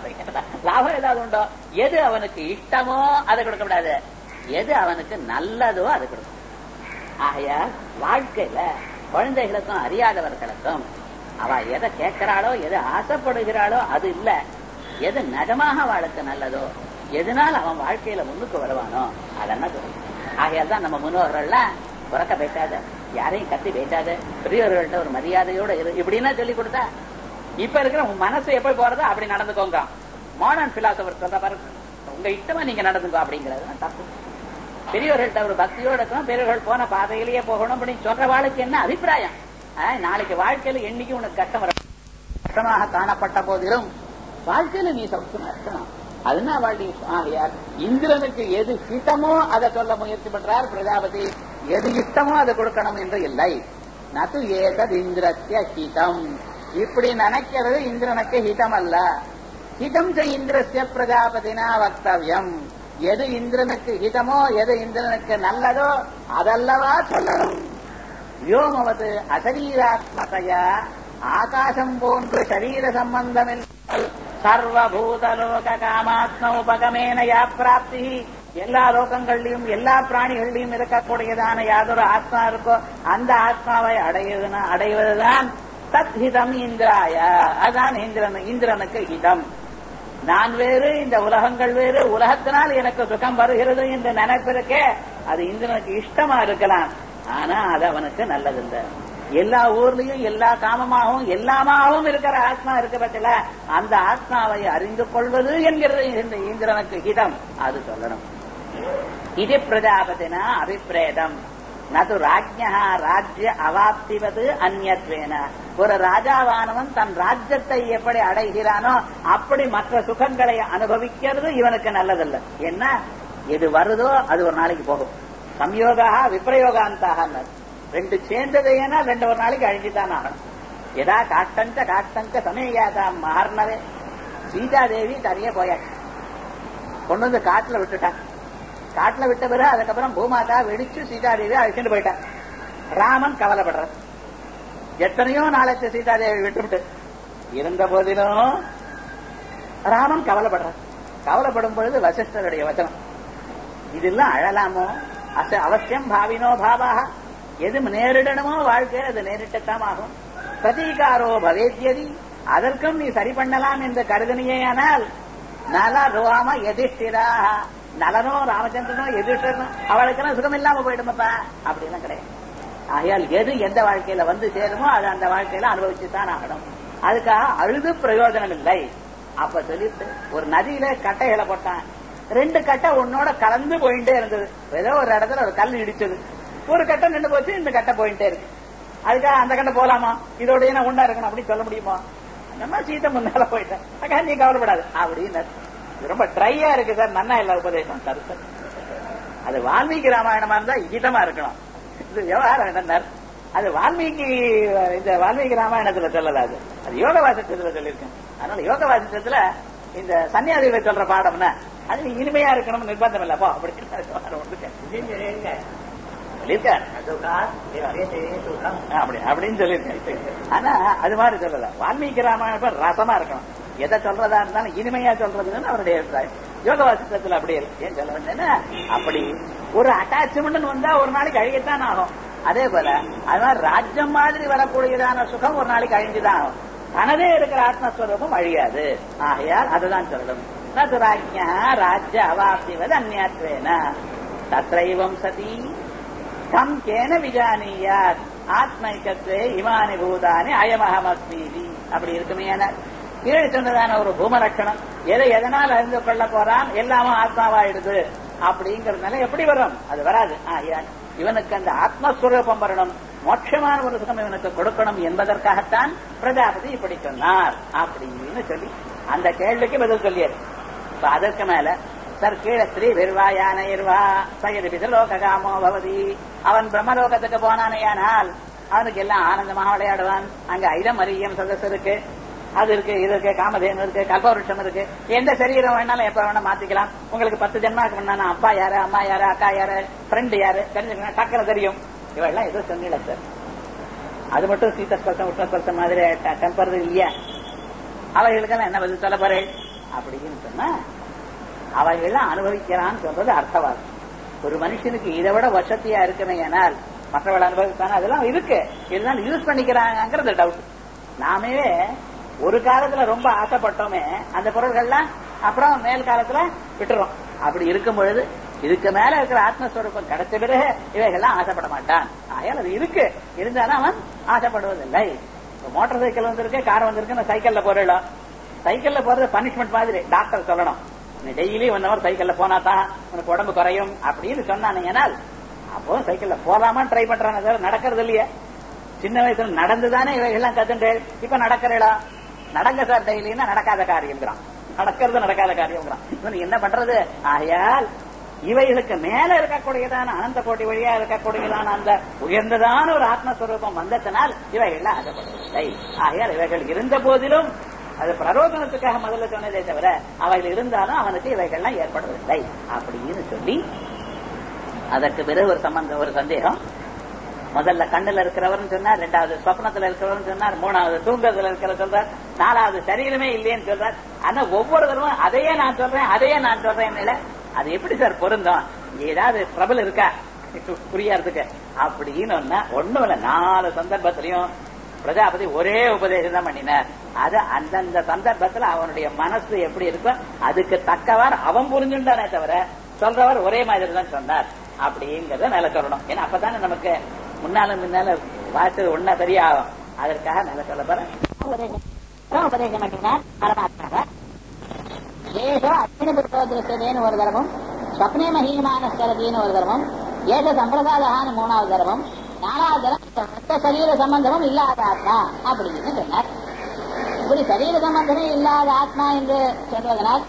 லாபம் ஏதாவது உண்டோ எது அவனுக்கு இஷ்டமோ அதை கொடுக்க கூடாது எது அவனுக்கு நல்லதோ அதை கொடுக்கணும் ஆகையால் வாழ்க்கையில குழந்தைகளுக்கும் அறியாதவர்களுக்கும் அவ எதை கேட்கிறாளோ எதை ஆசைப்படுகிறாளோ அது இல்ல எது நிஜமாக அவளுக்கு நல்லதோ எதனால் அவன் வாழ்க்கையில முன்னுக்கு வருவானோ அதென்ன சொல்லணும் ஆகையால் தான் நம்ம முன்னோர்கள்லாம் உறக்க பேசாத யாரையும் கத்தி பேசாத பெரியவர்கள்ட்ட ஒரு மரியாதையோட இரு இப்படின்னா சொல்லி கொடுத்தா இப்ப இருக்கிற உன் மனசு எப்ப போறதோ அப்படி நடந்துக்கோங்க மாடர்ன் பிலாசபர் சொல்ற பாருங்க உங்க இஷ்டமா நீங்க நடந்துக்கோ அப்படிங்கிறது தான் தப்பு பெரியவர்கள்ட்ட ஒரு பக்தியோட இருக்கணும் பெரியவர்கள் போன பாதையிலேயே போகணும் அப்படின்னு சொல்ற வாழ்க்கை என்ன அபிப்பிராயம் ஆஹ், நாளைக்கு வாழ்க்கையில என்னைக்கு உனக்கு கஷ்டம் வரும் கஷ்டமாக காணப்பட்ட போதிலும் வாழ்க்கையில நீ சௌக்கியமா இருக்கணும் அதுதான் வாழ்க்கை ஆகையார் இந்திரனுக்கு எது ஹிதமோ அதை சொல்ல முயற்சி பண்றார் பிரஜாபதி எது இஷ்டமோ அதை கொடுக்கணும் என்று இல்லை நது ஏதது இந்திரத்திய ஹிதம் இப்படி நினைக்கிறது இந்திரனுக்கு ஹிதம் அல்ல ஹிதம் ச இந்திரஸ்ய பிரஜாபதினா வக்தவியம் எது இந்திரனுக்கு ஹிதமோ எது இந்திரனுக்கு நல்லதோ அதல்லவா சொல்லணும் வியோமவது அசரீராத்மதையா ஆகாசம் போன்று சரீர சம்பந்தம் சர்வபூதலோக காமாத்ம உபகமேன யா பிராப்தி எல்லா லோகங்கள்லயும் எல்லா பிராணிகள்லயும் இருக்கக்கூடியதான யாதொரு ஆத்மா இருக்கோ அந்த ஆத்மாவை அடையுதுனா அடைவதுதான் தத் ஹிதம் இந்திராய அதான் இந்திரன் இந்திரனுக்கு ஹிதம் நான் வேறு இந்த உலகங்கள் வேறு உலகத்தினால் எனக்கு சுகம் வருகிறது என்று நினைப்பிருக்கே அது இந்திரனுக்கு இஷ்டமா இருக்கலாம் ஆனா அது அவனுக்கு நல்லதில்லை எல்லா ஊர்லயும் எல்லா காமமாகவும் எல்லாமாகவும் இருக்கிற ஆத்மா இருக்க பட்சல அந்த ஆத்மாவை அறிந்து கொள்வது என்கிறது இந்த இந்திரனுக்கு ஹிதம் அது சொல்லணும் இது பிரஜாபதினா அபிப்பிரேதம் நது ராஜ்யா ராஜ்ய அவாப்திவது அந்நத்வேன ஒரு ராஜாவானவன் தன் ராஜ்யத்தை எப்படி அடைகிறானோ அப்படி மற்ற சுகங்களை அனுபவிக்கிறது இவனுக்கு நல்லதல்ல என்ன எது வருதோ அது ஒரு நாளைக்கு போகும் சம்யோகா விப்ரயோகாந்தாக ரெண்டு சேர்ந்தது ஏன்னா ரெண்டு ஒரு நாளைக்கு அழிஞ்சுதான் ஆகணும் எதா காட்டஞ்ச காட்டஞ்ச சமயாதா மாறினவே சீதாதேவி தனியே போயாச்சு கொண்டு வந்து காட்டுல விட்டுட்டான் காட்டுல விட்ட பிறகு அதுக்கப்புறம் பூமாதா வெடிச்சு சீதாதேவி அழைச்சிட்டு போயிட்டான் ராமன் கவலைப்படுறார் எத்தனையோ நாளைக்கு சீதாதேவி விட்டுவிட்டு இருந்த போதிலும் ராமன் கவலைப்படுறார் கவலைப்படும் பொழுது வசிஷ்டருடைய வச்சனம் இதெல்லாம் அழலாமோ அச அவசியம் பாவினோ பாவாக எது நேரிடணுமோ வாழ்க்கை அது நேரிட்டத்தான் ஆகும் பிரதீகாரோ பவேத்யதி அதற்கும் நீ சரி பண்ணலாம் என்று கருதினியேயானால் நல ரோம எதிஷ்டிரா நலனோ ராமச்சந்திரனோ எதிர்த்தனோ அவளுக்கெல்லாம் சுகம் இல்லாம போயிடுமப்பா அப்படிலாம் கிடையாது ஆகையால் எது எந்த வாழ்க்கையில வந்து சேருமோ அது அந்த வாழ்க்கையில அனுபவிச்சுதான் ஆகணும் அதுக்காக அழுது பிரயோஜனம் இல்லை அப்ப சொல்லிட்டு ஒரு நதியில கட்டைகளை போட்டான் ரெண்டு கட்டை உன்னோட கலந்து போயிட்டே இருந்தது ஏதோ ஒரு இடத்துல ஒரு கல் இடிச்சது ஒரு கட்டை நின்று போச்சு இந்த கட்டை போயிட்டே இருக்கு அதுக்காக அந்த கட்டை போலாமா இதோட நான் உண்டா இருக்கணும் அப்படின்னு சொல்ல முடியுமா நம்ம சீத்தை முன்னால போயிட்டேன் அக்கா நீ கவலைப்படாது அப்படின்னு இது ரொம்ப ட்ரையா இருக்கு சார் நன்னா இல்ல உபதேசம் கருத்து அது வால்மீகி ராமாயணமா இருந்தா இதமா இருக்கணும் இது விவகாரம் என்ன அது வால்மீகி இந்த வால்மீகி ராமாயணத்துல சொல்லல அது அது யோக வாசிச்சத்துல சொல்லியிருக்கேன் அதனால யோக வாசிச்சத்துல இந்த சன்னியாசிகளை சொல்ற பாடம்னா அது இனிமையா இருக்கணும் நிர்பந்தம் இல்லப்போ அப்படி அப்படி அப்படின்னு சொல்லியிருக்கேன் ஆனா அது மாதிரி சொல்லல வால்மீகி ராமாயணம் ரசமா இருக்கணும் எதை சொல்றதா இருந்தாலும் இனிமையா சொல்றதுன்னு அவருடைய அபிப்பிராயம் யோக வாசித்தத்துல அப்படி இருக்கு ஏன் சொல்ல வந்தேன்னா அப்படி ஒரு அட்டாச்மெண்ட் வந்தா ஒரு நாளைக்கு அழியத்தான் ஆகும் அதே போல அது மாதிரி ராஜ்யம் மாதிரி வரக்கூடியதான சுகம் ஒரு நாளைக்கு அழிஞ்சுதான் ஆகும் தனதே இருக்கிற ஆத்மஸ்வரூபம் அழியாது ஆகையால் அதுதான் சொல்லணும் தது ராஜ்யா ராஜ்ய அவாப்திவது அந்நியத்வேன தத்ரைவம் சதி கம் கேன விஜானியாத் ஆத்மைக்கத்வே இமானி பூதானி அயமஹமஸ்மீதி அப்படி இருக்குமே கீழே சொன்னதான ஒரு பூமலட்சணம் எதை எதனால் அறிந்து கொள்ள போறான் எல்லாமும் ஆத்மாவாயிடுது அப்படிங்கறதுனால எப்படி வரும் அது வராது ஆகையால் இவனுக்கு அந்த ஆத்மஸ்வரூபம் வரணும் மோட்சமான ஒரு சுகம் இவனுக்கு கொடுக்கணும் என்பதற்காகத்தான் பிரஜாபதி இப்படி சொன்னார் அப்படின்னு சொல்லி அந்த கேள்விக்கு பதில் சொல்லியது இப்ப அதற்கு மேல சார் கீழே ஸ்ரீ விர்வா யானை இருவா சயது பிசலோக காமோ பவதி அவன் பிரம்மலோகத்துக்கு போனானேயானால் அவனுக்கு எல்லாம் ஆனந்தமாக விளையாடுவான் அங்க ஐதம் அரியம் சதஸ் இருக்கு அது இருக்கு இது இருக்கு காமதேனு இருக்கு கல்பவருஷம் இருக்கு எந்த சரீரம் வேணாலும் எப்ப வேணா மாத்திக்கலாம் உங்களுக்கு பத்து ஜென்மாக்கு முன்னா அப்பா யாரு அம்மா யாரு அக்கா யாரு ஃப்ரெண்டு யாரு தெரிஞ்சுக்கலாம் டக்குனு தெரியும் இவெல்லாம் ஏதோ சொன்னீங்களா சார் அது மட்டும் சீதஸ்பர்சம் உஷ்ணஸ்பர்சம் மாதிரி டெம்பரது இல்லையா அவைகளுக்கெல்லாம் என்ன பதில் சொல்ல போறேன் அப்படின்னு சொன்னா அவைகள்லாம் அனுபவிக்கிறான்னு சொல்றது அர்த்தவாதம் ஒரு மனுஷனுக்கு இதை விட வசதியா இருக்குமே ஏனால் மற்றவர்கள் அனுபவித்தானே அதெல்லாம் இருக்கு இருந்தாலும் யூஸ் பண்ணிக்கிறாங்கிறது டவுட் நாமே ஒரு காலத்துல ரொம்ப ஆசைப்பட்டோமே அந்த பொருள்கள்லாம் அப்புறம் மேல் காலத்துல விட்டுறோம் அப்படி இருக்கும் பொழுது இதுக்கு மேல இருக்கிற ஆத்மஸ்வரூபம் கிடைச்ச பிறகு இவைகள்லாம் ஆசைப்பட மாட்டான் ஆகையால் அது இருக்கு இருந்தாலும் அவன் ஆசைப்படுவதில்லை மோட்டார் சைக்கிள் வந்திருக்கு கார் வந்திருக்கு சைக்கிள்ல போறோம் சைக்கிள்ல போறது பனிஷ்மெண்ட் மாதிரி டாக்டர் சொல்லணும் நீ டெய்லி ஒன் ஹவர் சைக்கிள்ல போனா தான் உனக்கு உடம்பு குறையும் அப்படின்னு சொன்னானேனால் அப்போ சைக்கிள்ல போலாமா ட்ரை பண்றாங்க சார் நடக்கிறது இல்லையே சின்ன வயசுல நடந்துதானே இவைகள்லாம் கத்துண்டு இப்ப நடக்கிறடா நடங்க சார் டெய்லின்னா நடக்காத காரியம்ங்கிறான் நடக்கிறது நடக்காத காரியம்ங்கிறான் இவன் என்ன பண்றது ஆகையால் இவைகளுக்கு மேல இருக்கக்கூடியதான அனந்த கோட்டி வழியா இருக்கக்கூடியதான அந்த உயர்ந்ததான ஒரு ஆத்மஸ்வரூபம் வந்ததனால் இவைகள்லாம் ஆசைப்படுவதில்லை ஆகையால் இவைகள் இருந்த போதிலும் அது பிரரோஜனத்துக்காக முதல்ல சொன்னதே தவிர அவைகள் இருந்தாலும் அவனுக்கு இவைகள்லாம் ஏற்படுவதில்லை அப்படின்னு சொல்லி அதற்கு பிறகு ஒரு சம்பந்தம் ஒரு சந்தேகம் முதல்ல கண்ணுல இருக்கிறவர்னு சொன்னார் ரெண்டாவது சொப்னத்துல இருக்கிறவர்னு சொன்னார் மூணாவது தூங்கத்துல இருக்கிற சொல்றார் நாலாவது சரீரமே இல்லையேன்னு சொல்றார் ஆனா ஒவ்வொரு தடவும் அதையே நான் சொல்றேன் அதையே நான் சொல்றேன் இல்ல அது எப்படி சார் பொருந்தும் ஏதாவது ட்ரபிள் இருக்கா புரியறதுக்கு அப்படின்னு ஒன்னா ஒண்ணும் இல்ல நாலு சந்தர்ப்பத்திலையும் பிரஜாபதி ஒரே உபதேசம் தான் பண்ணினார் அது அந்தந்த சந்தர்ப்பத்துல அவனுடைய மனசு எப்படி இருக்கோ அதுக்கு தக்கவாறு அவன் புரிஞ்சுட்டானே தவிர சொல்றவர் ஒரே மாதிரி தான் சொன்னார் அப்படிங்கறத மேல சொல்லணும் ஏன்னா அப்பதானே நமக்கு முன்னாலும் முன்னால வாக்கு ஒன்னா சரியாகும் அதற்காக மேல சொல்ல போறேன் உபதேசம் உபதேசம் பண்ணினார் பரமாத்மாக ஏதோ அக்னி புத்தோதிருஷ்டதேன்னு ஒரு தரமும் ஸ்வப்னே மஹீமான ஸ்வரதின்னு ஒரு தரமும் ஏத சம்பிரதாதான்னு மூணாவது தரமும் நாலாவது தரம் இந்த மொத்த சரீர சம்பந்தமும் இல்லாத ஆத்மா அப்படின்னு சொன்னார் இப்படி சரீர சம்பந்தமே இல்லாத ஆத்மா என்று சொல்வதனால்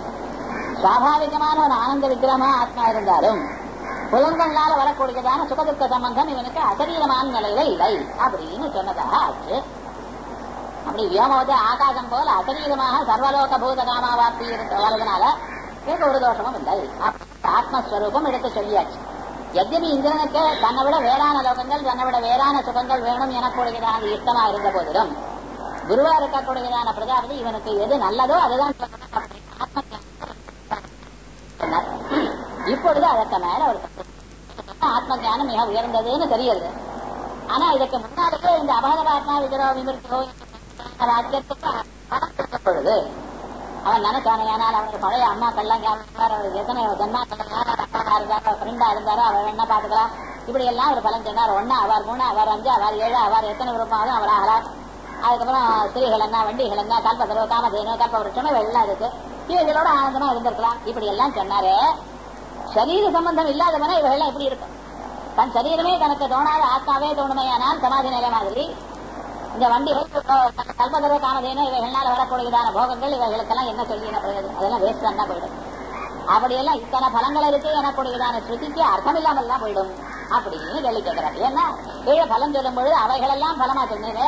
சுவாபாவிகமான ஒரு ஆனந்த விக்கிரமா ஆத்மா இருந்தாலும் புலங்களால வரக்கூடியதான சுகதுக்க சம்பந்தம் இவனுக்கு அசரீரமான நிலையில இல்லை அப்படின்னு சொன்னதாக ஆச்சு அப்படி வியோமவதே ஆகாசம் போல அசரீரமாக சர்வலோக பூத காமாவாப்தி வரதுனால எனக்கு ஒரு தோஷமும் இல்லை ஆத்மஸ்வரூபம் எடுத்து சொல்லியாச்சு எத்தனை இந்திரனுக்கு தன்னை விட வேறான லோகங்கள் தன்னை விட வேறான சுகங்கள் வேணும் எனக்கூடியதான இஷ்டமா இருந்த போதிலும் குருவா இருக்கக்கூடியதான பிரஜாபதி இவனுக்கு எது நல்லதோ அதுதான் சொல்லணும் அப்படின்னு ஆத்ம சொன்னார். இப்பொழுது அதற்கு மேல ஒரு ஆத்ம ஞானம் மிக உயர்ந்ததுன்னு தெரியுது ஆனா இதற்கு முன்னாலேயே இந்த அபகதபாத்மா விதரோ விமிருத்தோ வாக்கியத்துக்கு பலம் கொடுத்த பொழுது அவன் நினைச்சானே ஆனால் அவனுக்கு பழைய அம்மாக்கள்லாம் ஞாபகம் அவர் எத்தனை ஜன்மாக்கள் அப்பா இருந்தாரோ ஃப்ரெண்டா இருந்தாரோ அவர் என்ன பாத்துக்கலாம் இப்படி எல்லாம் ஒரு பலன் சொன்னார் ஒன்னு அவர் மூணு அவர் அஞ்சு அவர் ஏழு அவர் எத்தனை விருப்பமாலும் அவர் ஆகலாம் அதுக்கப்புறம் ஸ்திரீகள் என்ன வண்டிகள் என்ன கல்பதரோ காமதேனோ கல்பவருஷனோ எல்லாம் இருக்கு இவைகளோட ஆனந்தமா இருந்திருக்கலாம் இப்படி எல்லாம் சொன்னாரு சரீர சம்பந்தம் இல்லாதவன இவைகள்லாம் எப்படி இருக்கும் தன் சரீரமே தனக்கு தோணாத ஆத்மாவே தோணுமையானால் சமாதி நிலை மாதிரி இந்த வண்டிகள் கல்பதரோ காமதேனோ இவைகள்னால வரக்கூடியதான போகங்கள் இவைகளுக்கெல்லாம் என்ன சொல்லி என்ன பிரயோஜனம் அதெல்லாம் வேஸ்ட் தான் போயிடும் அப்படியெல்லாம் இத்தனை பலங்கள் இருக்கு எனக்கூடியதான ஸ்ருதிக்கு அர்த்தம் இல்லாமல் தான் போயிடும் அப்படின்னு கேள்வி கேட்கிறார் ஏன்னா கீழே பலன் சொல்லும் பொழுது அவைகளெல்லாம் பலமா சொன்னது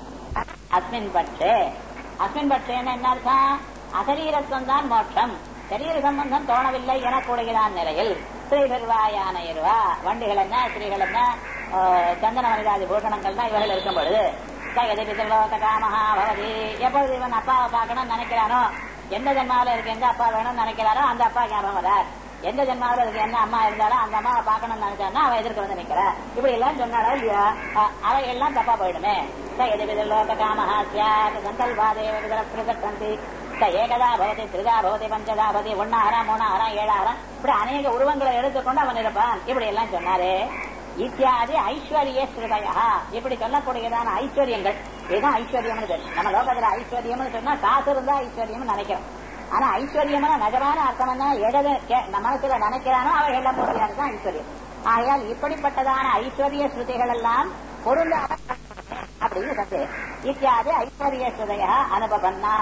அஸ்மின் பட்சே அஸ்மின் பட்சேன்னு என்ன அர்த்தம் அசரீரத்துவம் தான் மோட்சம் சரீர சம்பந்தம் தோணவில்லை எனக்கூடியதான் நிலையில் ஸ்ரீபெருவாயான இருவா வண்டிகள் என்ன ஸ்திரீகள் என்ன ஆஹ், சந்தன மனிதாதி பூஷணங்கள் தான் இவர்கள் இருக்கும் பொழுது எதிர்லோக காமஹா பவதி எப்பொழுது இவன் அப்பாவை பார்க்கணும்னு நினைக்கிறானோ எந்த ஜென்மாவில இருக்கு எந்த அப்பா வேணும்னு நினைக்கிறாரோ அந்த அப்பா ஞாபகம் வரார் எந்த ஜென்மாவில இருக்கு என்ன அம்மா இருந்தாலும் அந்த அம்மாவை பார்க்கணும்னு நினைச்சான்னா அவன் எதிர்க்க வந்து நிக்கிறா இப்படி எல்லாம் சொன்னாரா இல்லையா அஹ், அவை எல்லாம் தப்பா போயிடுமே ச எதிர்லோக காமஹா சியாத் சங்கல்வாதேவ விதர பிரசக்தி ச ஏகதா பவதி திருதா பவதி பஞ்சதா பவதி ஒன்னாயிரம் மூணாயிரம் ஏழாயிரம் இப்படி அநேக உருவங்களை எடுத்துக்கொண்டு அவன் இருப்பான் இப்படி எல்லாம் சொன்னாரே இத்தியாதி ஐஸ்வர்ய ஸ்ருதயா இப்படி சொல்லக்கூடியதான ஐஸ்வர்யங்கள் இதுதான் ஐஸ்வர்யம்னு பேரு. நம்ம லோகத்துல ஐஸ்வர்யம்னு சொன்னா காசு இருந்தா ஐஸ்வர்யம்னு நினைக்கிறோம் ஆனா ஐஸ்வர்யம்னா நிஜமான அர்த்தம் என்ன எடது நம்ம மனசுல நினைக்கிறானோ அவைகள் முடியாது தான் ஐஸ்வர்யம் ஆகையால் இப்படிப்பட்டதான ஐஸ்வர்ய ஸ்ருதிகள் எல்லாம் பொருந்த அப்படின்னு சொல்லு இத்தியாதி ஐஸ்வர்ய ஸ்ருதயா அனுபவன்னா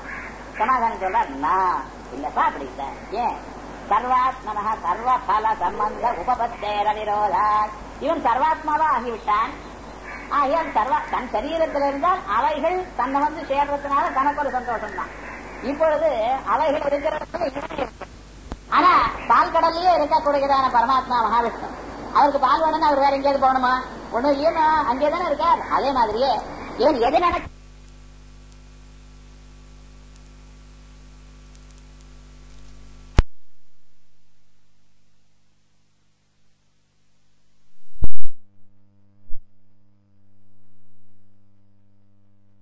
சமாதானம் சொல்றார் நான் இல்லப்பா அப்படி இல்ல ஏன் சர்வாத்மன சர்வ பல சம்பந்த உபபத்தேர விரோதா இவன் சர்வாத்மாவா ஆகிவிட்டான் ஆகையால் சர்வ தன் சரீரத்தில் இருந்தால் அவைகள் தன்னை வந்து சேர்றதுனால தனக்கு ஒரு சந்தோஷம் தான் இப்பொழுது அவைகள் இருக்கிறது இவன் இருக்கு. ஆனா பால் கடல்லையே இருக்கக்கூடியதான பரமாத்மா மகாவிஷ்ணு அவருக்கு பால் வேணும்னு அவர் வேற எங்கேயாவது போகணுமா ஒண்ணும் இல்லையா அங்கேயே தானே இருக்கார் அதே மாதிரியே இவன் எது நினைச்சு